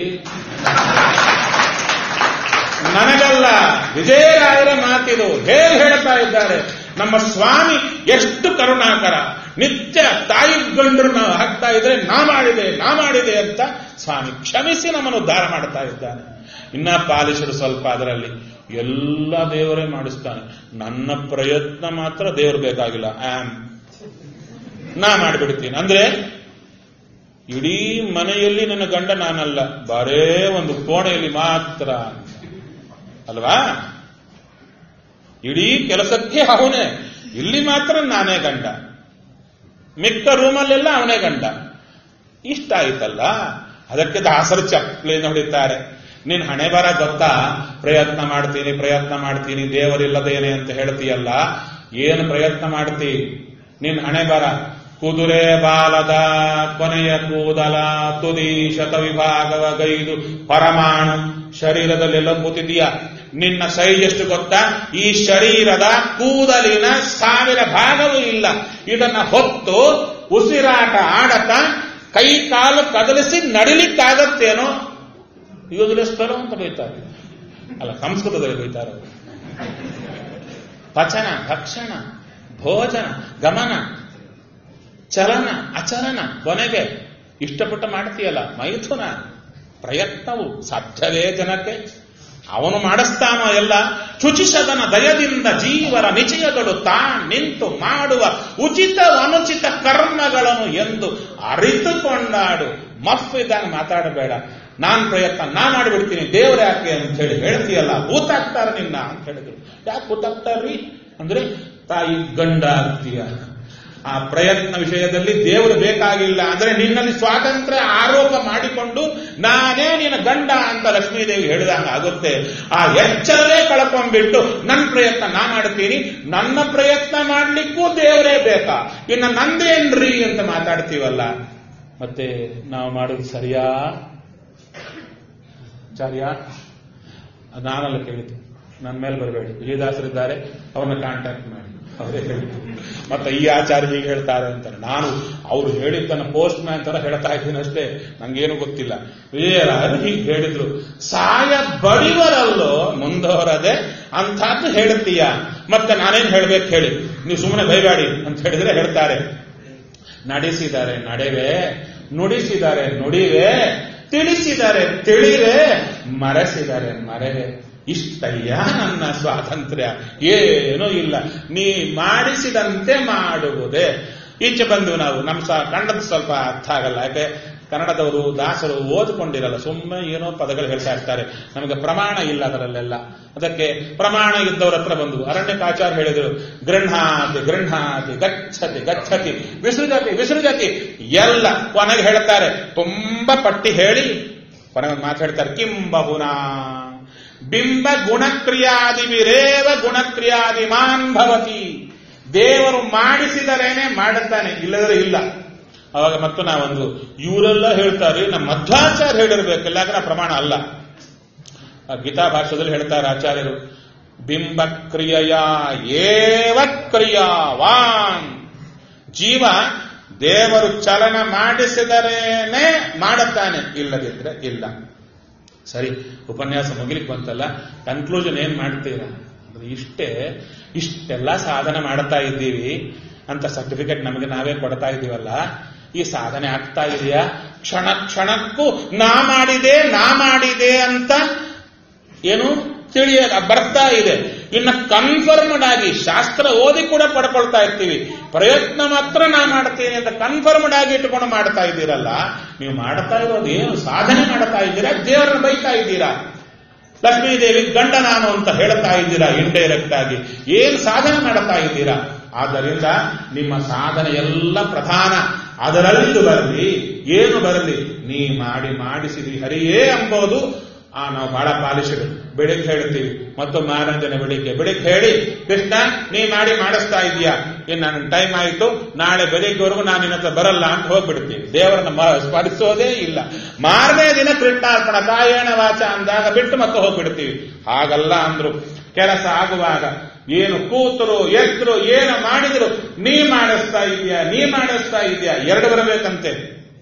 ನನಗಲ್ಲ ವಿಜಯರಾಯರ ಮಾತಿದು ಹೇಗೆ ಹೇಳ್ತಾ ಇದ್ದಾರೆ ನಮ್ಮ ಸ್ವಾಮಿ ಎಷ್ಟು ಕರುಣಾಕರ ನಿತ್ಯ ತಾಯಿ ಗಂಡರು ನಾವು ಹಾಕ್ತಾ ಇದ್ರೆ ನಾ ಮಾಡಿದೆ ನಾ ಮಾಡಿದೆ ಅಂತ ಸ್ವಾಮಿ ಕ್ಷಮಿಸಿ ನಮ್ಮನ್ನು ಉದ್ಧಾರ ಮಾಡ್ತಾ ಇದ್ದಾನೆ ಇನ್ನ ಪಾಲಿಸರು ಸ್ವಲ್ಪ ಅದರಲ್ಲಿ ಎಲ್ಲ ದೇವರೇ ಮಾಡಿಸ್ತಾನೆ ನನ್ನ ಪ್ರಯತ್ನ ಮಾತ್ರ ದೇವರು ಬೇಕಾಗಿಲ್ಲ ಆಮ್ ನಾ ಮಾಡಿಬಿಡ್ತೀನಿ ಅಂದ್ರೆ ಇಡೀ ಮನೆಯಲ್ಲಿ ನನ್ನ ಗಂಡ ನಾನಲ್ಲ ಬರೇ ಒಂದು ಕೋಣೆಯಲ್ಲಿ ಮಾತ್ರ ಅಲ್ವಾ ಇಡೀ ಕೆಲಸಕ್ಕೆ ಅವನೇ ಇಲ್ಲಿ ಮಾತ್ರ ನಾನೇ ಗಂಡ ಮಿಕ್ಕ ರೂಮಲ್ಲೆಲ್ಲ ಅವನೇ ಗಂಡ ಇಷ್ಟ ಆಯ್ತಲ್ಲ ಅದಕ್ಕೆ ದಾಸರು ಚಪ್ಪಲಿನ ಹೊಡಿತಾರೆ ನೀನ್ ಹಣೆ ಬರ ಗೊತ್ತಾ ಪ್ರಯತ್ನ ಮಾಡ್ತೀನಿ ಪ್ರಯತ್ನ ಮಾಡ್ತೀನಿ ದೇವರಿಲ್ಲದೇನೆ ಅಂತ ಹೇಳ್ತೀಯಲ್ಲ ಏನು ಪ್ರಯತ್ನ ಮಾಡ್ತಿ ನಿನ್ ಹಣೆ ಬರ ಕುದುರೆ ಬಾಲದ ಕೊನೆಯ ಕೂದಲ ತುದಿ ಶತವಿಭಾಗವ ಗೈದು ಪರಮಾಣು ಶರೀರದಲ್ಲೆಲ್ಲ ಕೂತಿದೀಯ ನಿನ್ನ ಸೈಜ್ ಎಷ್ಟು ಗೊತ್ತಾ ಈ ಶರೀರದ ಕೂದಲಿನ ಸಾವಿರ ಭಾಗವೂ ಇಲ್ಲ ಇದನ್ನ ಹೊತ್ತು ಉಸಿರಾಟ ಆಡತ ಕೈ ಕಾಲು ಕದಲಿಸಿ ನಡಿಲಿಕ್ಕಾಗತ್ತೇನೋ ಯೋಜನೆಸ್ತರೋ ಅಂತ ಬೈತಾರೆ ಅಲ್ಲ ಸಂಸ್ಕೃತದಲ್ಲಿ ಬೈತಾರೆ ಅವರು. ಪಚನ ಭಕ್ಷಣ ಭೋಜನ ಗಮನ ಚಲನ ಅಚಲನ ಕೊನೆಗೆ ಇಷ್ಟಪಟ್ಟು ಮಾಡ್ತೀಯಲ್ಲ ಮೈಥುನ ಪ್ರಯತ್ನವು ಸಾಧ್ಯವೇ ಜನಕ್ಕೆ ಅವನು ಮಾಡಿಸ್ತಾನೋ ಎಲ್ಲ ಶುಚಿಸದನ ದಯದಿಂದ ಜೀವರ ನಿಚಯಗಳು ತಾ ನಿಂತು ಮಾಡುವ ಉಚಿತ ಅನುಚಿತ ಕರ್ಮಗಳನ್ನು ಎಂದು ಅರಿತುಕೊಂಡಾಡು ಮಫ್ ಇದ್ದಾಗ ಮಾತಾಡಬೇಡ ನಾನ್ ಪ್ರಯತ್ನ ನಾ ಮಾಡಿಬಿಡ್ತೀನಿ ದೇವ್ರ ಯಾಕೆ ಅಂತ ಹೇಳಿ ಹೇಳ್ತೀಯಲ್ಲ ಭೂತಾಗ್ತಾರ ನಿನ್ನ ಅಂತ ಹೇಳಿದ್ರು ಯಾಕೆ ಭೂತಾಗ್ತಾರ್ರಿ ಅಂದ್ರೆ ತಾಯಿ ಗಂಡ ಆಗ್ತೀಯ ಆ ಪ್ರಯತ್ನ ವಿಷಯದಲ್ಲಿ ದೇವರು ಬೇಕಾಗಿಲ್ಲ ಅಂದ್ರೆ ನಿನ್ನಲ್ಲಿ ಸ್ವಾತಂತ್ರ್ಯ ಆರೋಪ ಮಾಡಿಕೊಂಡು ನಾನೇ ನಿನ್ನ ಗಂಡ ಅಂತ ಲಕ್ಷ್ಮೀದೇವಿ ಹೇಳಿದಾಗ ಆಗುತ್ತೆ ಆ ಎಚ್ಚರವೇ ಕಳ್ಕೊಂಡ್ಬಿಟ್ಟು ನನ್ನ ಪ್ರಯತ್ನ ನಾ ಮಾಡ್ತೀನಿ ನನ್ನ ಪ್ರಯತ್ನ ಮಾಡ್ಲಿಕ್ಕೂ ದೇವರೇ ಬೇಕಾ ಇನ್ನು ನಂದೇನ್ರಿ ಅಂತ ಮಾತಾಡ್ತೀವಲ್ಲ ಮತ್ತೆ ನಾವು ಮಾಡೋದು ಸರಿಯಾ ಚಾರ್ಯ ನಾನಲ್ಲ ಕೇಳಿದ್ದು ನನ್ನ ಮೇಲೆ ಬರಬೇಡಿ ವಿಜಯದಾಸರಿದ್ದಾರೆ ಅವ್ರನ್ನ ಕಾಂಟ್ಯಾಕ್ಟ್ ಮಾಡಿ ಅವರೇ ಹೇಳಿದ್ದು ಮತ್ತೆ ಈ ಆಚಾರ್ಯ ಹೀಗೆ ಹೇಳ್ತಾರೆ ಅಂತಾರೆ ನಾನು ಅವ್ರು ಹೇಳಿದ್ದನ್ನ ಪೋಸ್ಟ್ ಮ್ಯಾನ್ ತರ ಹೇಳ್ತಾ ಇದ್ದೀನಿ ಅಷ್ಟೇ ನಂಗೇನು ಗೊತ್ತಿಲ್ಲ ವಿಜಯರಾಯರು ಹೀಗೆ ಹೇಳಿದ್ರು ಸಾಯ ಬಡಿವರಲ್ಲೋ ಮುಂದವರದೆ ಅಂಥದ್ದು ಹೇಳ್ತೀಯ ಮತ್ತೆ ನಾನೇನ್ ಹೇಳ್ಬೇಕು ಹೇಳಿ ನೀವು ಸುಮ್ಮನೆ ಬೈಬೇಡಿ ಅಂತ ಹೇಳಿದ್ರೆ ಹೇಳ್ತಾರೆ ನಡೆಸಿದರೆ ನಡೆವೆ ನುಡಿಸಿದರೆ ನುಡಿವೆ ತಿಳಿಸಿದರೆ ತಿಳಿವೆ ಮರೆಸಿದರೆ ಮರೆವೆ ಇಷ್ಟಯ್ಯ ನನ್ನ ಸ್ವಾತಂತ್ರ್ಯ ಏನೂ ಇಲ್ಲ ನೀ ಮಾಡಿಸಿದಂತೆ ಮಾಡುವುದೇ ಈಚೆ ಬಂದು ನಾವು ನಮ್ಮ ಸ ಕನ್ನಡದ ಸ್ವಲ್ಪ ಅರ್ಥ ಆಗಲ್ಲ ಯಾಕೆ ಕನ್ನಡದವರು ದಾಸರು ಓದಿಕೊಂಡಿರಲ್ಲ ಸುಮ್ಮನೆ ಏನೋ ಪದಗಳು ಹೇಳ್ತಾ ಇರ್ತಾರೆ ನಮಗೆ ಪ್ರಮಾಣ ಇಲ್ಲ ಅದರಲ್ಲೆಲ್ಲ ಅದಕ್ಕೆ ಪ್ರಮಾಣ ಇದ್ದವರ ಹತ್ರ ಬಂದು ಅರಣ್ಯಕಾಚಾರ್ಯ ಹೇಳಿದರು ಗೃಹಾತಿ ಗೃಹಾತಿ ಗಚ್ಚತಿ ಗಚ್ಚತಿ ವಿಸೃಜತಿ ವಿಸೃಜತಿ ಎಲ್ಲ ಕೊನೆಗೆ ಹೇಳ್ತಾರೆ ತುಂಬಾ ಪಟ್ಟಿ ಹೇಳಿ ಕೊನೆಗೆ ಒಂದು ಮಾತು ಹೇಳ್ತಾರೆ ಕಿಂ ಬಹುನಾ ಬಿಂಬ ಗುಣಕ್ರಿಯಾದಿ ವಿರೇವ ಗುಣಕ್ರಿಯಾದಿಮಾನ್ ಭವತಿ ದೇವರು ಮಾಡಿಸಿದರೇನೆ ಮಾಡುತ್ತಾನೆ ಇಲ್ಲದ್ರೆ ಇಲ್ಲ ಅವಾಗ ಮತ್ತು ನಾವೊಂದು ಇವರೆಲ್ಲ ಹೇಳ್ತಾರೆ ನಮ್ಮ ಮಧ್ವಾಚಾರ್ಯ ಹೇಳಿರ್ಬೇಕು ಇಲ್ಲಾಂದ್ರೆ ಪ್ರಮಾಣ ಅಲ್ಲ ಆ ಗೀತಾ ಭಾಷೆದಲ್ಲಿ ಹೇಳ್ತಾರೆ ಆಚಾರ್ಯರು ಬಿಂಬ ಕ್ರಿಯೆಯ ಏವ ಕ್ರಿಯಾವಾನ್ ಜೀವ ದೇವರು ಚಲನ ಮಾಡಿಸಿದರೇನೆ ಮಾಡುತ್ತಾನೆ ಇಲ್ಲದಿದ್ರೆ ಇಲ್ಲ ಸರಿ ಉಪನ್ಯಾಸ ಮುಗಿಲಿಕ್ಕೆ ಬಂತಲ್ಲ ಕನ್ಕ್ಲೂಷನ್ ಏನ್ ಮಾಡ್ತೀರಾ ಅಂದ್ರೆ ಇಷ್ಟೇ ಇಷ್ಟೆಲ್ಲ ಸಾಧನೆ ಮಾಡ್ತಾ ಇದ್ದೀವಿ ಅಂತ ಸರ್ಟಿಫಿಕೇಟ್ ನಮಗೆ ನಾವೇ ಕೊಡ್ತಾ ಇದ್ದೀವಲ್ಲ ಈ ಸಾಧನೆ ಆಗ್ತಾ ಇದೆಯಾ ಕ್ಷಣ ಕ್ಷಣಕ್ಕೂ ನಾ ಮಾಡಿದೆ ನಾ ಮಾಡಿದೆ ಅಂತ ಏನು ತಿಳಿಯ ಬರ್ತಾ ಇದೆ ಇನ್ನು ಕನ್ಫರ್ಮ್ಡ್ ಆಗಿ ಶಾಸ್ತ್ರ ಓದಿ ಕೂಡ ಪಡ್ಕೊಳ್ತಾ ಇರ್ತೀವಿ ಪ್ರಯತ್ನ ಮಾತ್ರ ನಾ ಮಾಡ್ತೀನಿ ಅಂತ ಕನ್ಫರ್ಮ್ಡ್ ಆಗಿ ಇಟ್ಕೊಂಡು ಮಾಡ್ತಾ ಇದ್ದೀರಲ್ಲ ನೀವು ಮಾಡ್ತಾ ಇರೋದು ಏನು ಸಾಧನೆ ಮಾಡ್ತಾ ಇದ್ದೀರಾ ದೇವರನ್ನ ಬೈತಾ ಇದ್ದೀರಾ ಲಕ್ಷ್ಮೀದೇವಿ ಗಂಡ ನಾನು ಅಂತ ಹೇಳ್ತಾ ಇದ್ದೀರಾ ಇಂಡೈರೆಕ್ಟ್ ಆಗಿ ಏನ್ ಸಾಧನೆ ಮಾಡ್ತಾ ಇದ್ದೀರಾ ಆದ್ದರಿಂದ ನಿಮ್ಮ ಸಾಧನೆ ಎಲ್ಲ ಪ್ರಧಾನ ಅದರಲ್ಲಿ ಬರಲಿ ಏನು ಬರಲಿ ನೀ ಮಾಡಿ ಮಾಡಿಸಿದಿ ಹರಿಯೇ ಎಂಬುದು ಆ ನಾವು ಬಹಳ ಪಾಲಿಸಿದ್ರು ಬೆಳಿಗ್ಗೆ ಹೇಳ್ತೀವಿ ಮತ್ತು ಮಾರಂಜನೆ ಬೆಳಿಗ್ಗೆ ಬೆಳಿಗ್ಗೆ ಹೇಳಿ ಕೃಷ್ಣ ನೀ ಮಾಡಿ ಮಾಡಿಸ್ತಾ ಇದೀಯಾ ಇನ್ನು ನನ್ನ ಟೈಮ್ ಆಯಿತು ನಾಳೆ ಬೆಳಿಗ್ಗೆವರೆಗೂ ನಾನು ನಿನ್ನ ಹತ್ರ ಬರಲ್ಲ ಅಂತ ಹೋಗ್ಬಿಡ್ತೀವಿ ದೇವರನ್ನ ಮ- ಸ್ಮರಿಸೋದೇ ಇಲ್ಲ ಮಾರನೇ ದಿನ ಕೃಷ್ಣಾರ್ಪಣ ಕಾಯಣ ವಾಚ ಅಂದಾಗ ಬಿಟ್ಟು ಮತ್ತೆ ಹೋಗ್ಬಿಡ್ತೀವಿ ಹಾಗಲ್ಲ ಅಂದ್ರು ಕೆಲಸ ಆಗುವಾಗ ಏನು ಕೂತರು ಎತ್ತರು ಏನು ಮಾಡಿದ್ರು ನೀ ಮಾಡಿಸ್ತಾ ಇದೀಯಾ ನೀ ಮಾಡಿಸ್ತಾ ಇದೀಯಾ ಎರಡು ಬರಬೇಕಂತೆ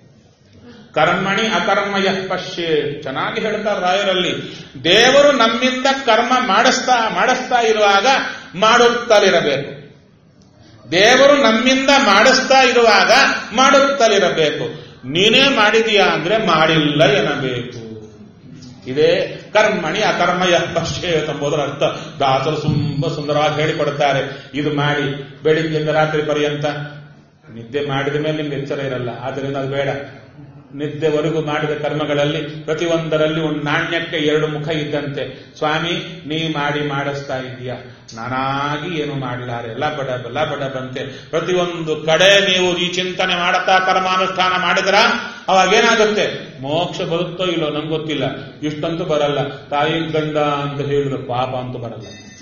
ಕರ್ಮಣಿ ಅಕರ್ಮಯ ಪಶ್ಯೆ ಚೆನ್ನಾಗಿ ಹೇಳ್ತಾರೆ ರಾಯರಲ್ಲಿ ದೇವರು ನಮ್ಮಿಂದ ಕರ್ಮ ಮಾಡಿಸ್ತಾ ಮಾಡಿಸ್ತಾ ಇರುವಾಗ ಮಾಡುತ್ತಲಿರಬೇಕು ದೇವರು ನಮ್ಮಿಂದ ಮಾಡಿಸ್ತಾ ಇರುವಾಗ ಮಾಡುತ್ತಲಿರಬೇಕು ನೀನೇ ಮಾಡಿದೀಯಾ ಅಂದ್ರೆ ಮಾಡಿಲ್ಲ ಎನ್ನಬೇಕು ಇದೇ ಕರ್ಮಣಿ ಅಕರ್ಮಯ ಪಶ್ಯೇತ್ ಎಂಬುದರ ಅರ್ಥ ದಾಸರು ತುಂಬಾ ಸುಂದರವಾಗಿ ಹೇಳಿಕೊಡುತ್ತಾರೆ ಇದು ಮಾಡಿ ಬೆಳಿಗ್ಗೆಯಿಂದ ರಾತ್ರಿ ಪರ್ಯಂತ ನಿದ್ದೆ ಮಾಡಿದ ಮೇಲೆ ನಿಮ್ಗೆ ಎಚ್ಚರ ಇರಲ್ಲ ಆದ್ದರಿಂದ ಅದು ಬೇಡ ನಿದ್ದೆವರೆಗೂ ಮಾಡಿದ ಕರ್ಮಗಳಲ್ಲಿ ಪ್ರತಿಯೊಂದರಲ್ಲಿ ಒಂದು ನಾಣ್ಯಕ್ಕೆ ಎರಡು ಮುಖ ಇದ್ದಂತೆ ಸ್ವಾಮಿ ನೀ ಮಾಡಿ ಮಾಡಿಸ್ತಾ ಇದೀಯಾ ನಾನಾಗಿ ಏನು ಮಾಡಿದ್ದಾರೆ ಎಲ್ಲ ಬಡ ಎಲ್ಲ ಬಡ ಬಂತೆ ಪ್ರತಿಯೊಂದು ಕಡೆ ನೀವು ಈ ಚಿಂತನೆ ಮಾಡುತ್ತಾ ಕರ್ಮಾನುಷ್ಠಾನ ಮಾಡಿದ್ರ ಅವಾಗ ಏನಾಗುತ್ತೆ ಮೋಕ್ಷ ಬರುತ್ತೋ ಇಲ್ಲೋ ನಂಗೆ ಗೊತ್ತಿಲ್ಲ ಇಷ್ಟಂತೂ ಬರಲ್ಲ ತಾಯಿ ಗಂಡ ಅಂತ ಹೇಳಿದ್ರು ಪಾಪ ಅಂತೂ ಬರಲ್ಲ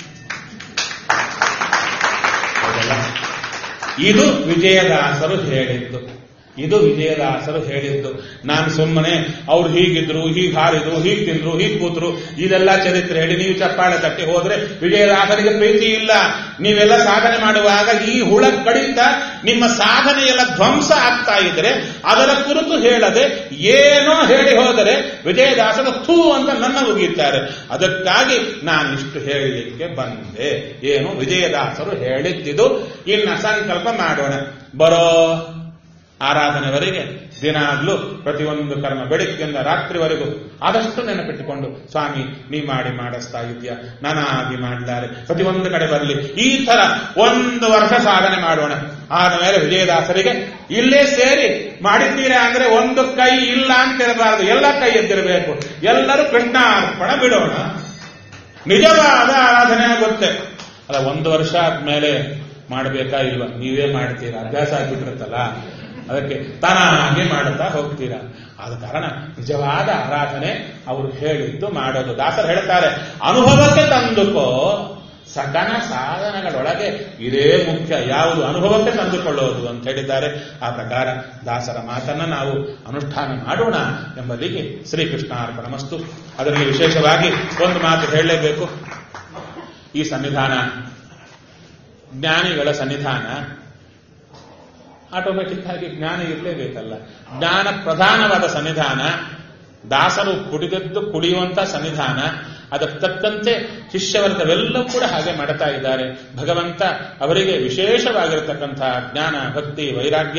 ಹೌದಲ್ಲ? ಇದು ವಿಜಯದಾಸರು ಹೇಳಿದ್ದು ಇದು ವಿಜಯದಾಸರು ಹೇಳಿದ್ದು ನಾನು ಸುಮ್ಮನೆ ಅವ್ರು ಹೀಗಿದ್ರು ಹೀಗೆ ಹಾರಿದ್ರು ಹೀಗೆ ತಿಂದ್ರು ಹೀಗೆ ಕೂತ್ರು ಇದೆಲ್ಲ ಚರಿತ್ರೆ ಹೇಳಿ ನೀವು ಚಪ್ಪಾಳೆ ತಟ್ಟಿ ಹೋದ್ರೆ ವಿಜಯದಾಸರಿಗೆ ಪ್ರೀತಿ ಇಲ್ಲ ನೀವೆಲ್ಲ ಸಾಧನೆ ಮಾಡುವಾಗ ಈ ಹುಳ ಕಡಿತ ನಿಮ್ಮ ಸಾಧನೆ ಎಲ್ಲ ಧ್ವಂಸ ಆಗ್ತಾ ಇದ್ರೆ ಅದರ ಕುರಿತು ಹೇಳದೆ ಏನೋ ಹೇಳಿ ಹೋದರೆ ವಿಜಯದಾಸರು ಥೂ ಅಂತ ನನ್ನ ಉಗಿತಾರೆ ಅದಕ್ಕಾಗಿ ನಾನು ಇಷ್ಟು ಹೇಳಲಿಕ್ಕೆ ಬಂದೆ ಏನು ವಿಜಯದಾಸರು ಹೇಳಿದ್ದಿದು ಇನ್ನ ಸಂಕಲ್ಪ ಮಾಡೋಣ ಬರೋ ಆರಾಧನೆವರೆಗೆ ದಿನಾಗ್ಲೂ ಪ್ರತಿಯೊಂದು ಕರ್ಮ ಬೆಳಗ್ಗೆಯಿಂದ ರಾತ್ರಿವರೆಗೂ ಆದಷ್ಟು ನೆನಪಿಟ್ಟುಕೊಂಡು ಸ್ವಾಮಿ ನೀ ಮಾಡಿ ಮಾಡಿಸ್ತಾ ಇದೆಯಾ ನಾನಾಗಿ ಮಾಡಿದ್ದಾರೆ ಪ್ರತಿಯೊಂದು ಕಡೆ ಬರಲಿ ಈ ತರ ಒಂದು ವರ್ಷ ಸಾಧನೆ ಮಾಡೋಣ ಆದ ಮೇಲೆ ವಿಜಯದಾಸರಿಗೆ ಇಲ್ಲೇ ಸೇರಿ ಮಾಡಿದ್ದೀರಾ ಅಂದ್ರೆ ಒಂದು ಕೈ ಇಲ್ಲ ಅಂತ ಇರಬಾರದು ಎಲ್ಲ ಕೈ ಎದ್ದಿರಬೇಕು ಎಲ್ಲರೂ ಕೃಷ್ಣಾರ್ಪಣ ಬಿಡೋಣ ನಿಜವಾದ ಆರಾಧನೆ ಆಗುತ್ತೆ ಅಲ್ಲ ಒಂದು ವರ್ಷ ಆದ್ಮೇಲೆ ಮಾಡಬೇಕಾ ಇಲ್ವಾ ನೀವೇ ಮಾಡ್ತೀರಾ ಅಭ್ಯಾಸ ಆಗ್ಬಿಟ್ಟಿರುತ್ತಲ್ಲ ಅದಕ್ಕೆ ತಾನಾಗೆ ಮಾಡುತ್ತಾ ಹೋಗ್ತೀರಾ ಆದ ಕಾರಣ ನಿಜವಾದ ಆರಾಧನೆ ಅವರು ಹೇಳಿದ್ದು ಮಾಡೋದು ದಾಸರು ಹೇಳ್ತಾರೆ ಅನುಭವಕ್ಕೆ ತಂದುಕೋ ಸಕಲ ಸಾಧನಗಳೊಳಗೆ ಇದೇ ಮುಖ್ಯ ಯಾವುದು ಅನುಭವಕ್ಕೆ ತಂದುಕೊಳ್ಳೋದು ಅಂತ ಹೇಳಿದ್ದಾರೆ ಆ ಪ್ರಕಾರ ದಾಸರ ಮಾತನ್ನ ನಾವು ಅನುಷ್ಠಾನ ಮಾಡೋಣ ಎಂಬಲ್ಲಿಗೆ ಶ್ರೀಕೃಷ್ಣ ಅರ್ಪಣಮಸ್ತು ಅದರಲ್ಲಿ ವಿಶೇಷವಾಗಿ ಒಂದು ಮಾತು ಹೇಳಲೇಬೇಕು ಈ ಸನ್ನಿಧಾನ ಜ್ಞಾನಿಗಳ ಸನ್ನಿಧಾನ ಆಟೋಮೆಟಿಕ್ ಆಗಿ ಜ್ಞಾನ ಇರಲೇಬೇಕಲ್ಲ ಜ್ಞಾನ ಪ್ರಧಾನವಾದ ಸನ್ನಿಧಾನ ದಾಸರು ಕುಡಿದದ್ದು ಕುಡಿಯುವಂತ ಸನ್ನಿಧಾನ ಅದಕ್ಕೆ ತಕ್ಕಂತೆ ಶಿಷ್ಯವರ್ಗವೆಲ್ಲವೂ ಕೂಡ ಹಾಗೆ ಮಾಡ್ತಾ ಇದ್ದಾರೆ ಭಗವಂತ ಅವರಿಗೆ ವಿಶೇಷವಾಗಿರತಕ್ಕಂತಹ ಜ್ಞಾನ ಭಕ್ತಿ ವೈರಾಗ್ಯ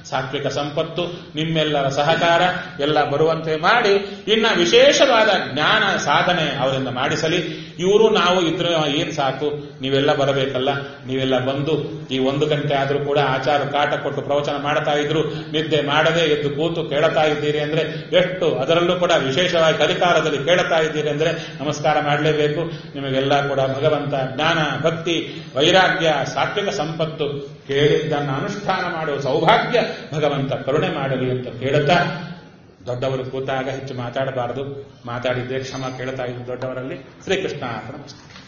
ಸಾತ್ವಿಕ ಸಂಪತ್ತು ನಿಮ್ಮೆಲ್ಲರ ಸಹಕಾರ ಎಲ್ಲ ಬರುವಂತೆ ಮಾಡಿ ಇನ್ನ ವಿಶೇಷವಾದ ಜ್ಞಾನ ಸಾಧನೆ ಅವರಿಂದ ಮಾಡಿಸಲಿ ಇವರು ನಾವು ಇದ್ರೆ ಏನ್ ಸಾಕು ನೀವೆಲ್ಲ ಬರಬೇಕಲ್ಲ ನೀವೆಲ್ಲ ಬಂದು ಈ ಒಂದು ಗಂಟೆ ಆದರೂ ಕೂಡ ಆಚಾರ ಕಾಟ ಕೊಟ್ಟು ಪ್ರವಚನ ಮಾಡ್ತಾ ಇದ್ರು ನಿದ್ದೆ ಮಾಡದೆ ಎದ್ದು ಕೂತು ಕೇಳ್ತಾ ಇದ್ದೀರಿ ಅಂದ್ರೆ ಎಷ್ಟು ಅದರಲ್ಲೂ ಕೂಡ ವಿಶೇಷವಾಗಿ ಕಲಿಕಾಲದಲ್ಲಿ ಕೇಳ್ತಾ ಇದ್ದೀರಿ ಅಂದ್ರೆ ನಮಸ್ಕಾರ ಮಾಡಲೇಬೇಕು ನಿಮಗೆಲ್ಲ ಕೂಡ ಭಗವಂತ ಜ್ಞಾನ ಭಕ್ತಿ ವೈರಾಗ್ಯ ಸಾತ್ವಿಕ ಸಂಪತ್ತು ಕೇಳಿದ್ದನ್ನು ಅನುಷ್ಠಾನ ಮಾಡುವ ಸೌಭಾಗ್ಯ ಭಗವಂತ ಕರುಣೆ ಮಾಡಲಿ ಅಂತ ಕೇಳುತ್ತಾ ದೊಡ್ಡವರು ಕೂತಾಗ ಹೆಚ್ಚು ಮಾತಾಡಬಾರದು ಮಾತಾಡಿದ್ದೇ ಕ್ಷಮ ಕೇಳ್ತಾ ಇದ್ದು ದೊಡ್ಡವರಲ್ಲಿ ಶ್ರೀಕೃಷ್ಣ ಅರ್ಪಣ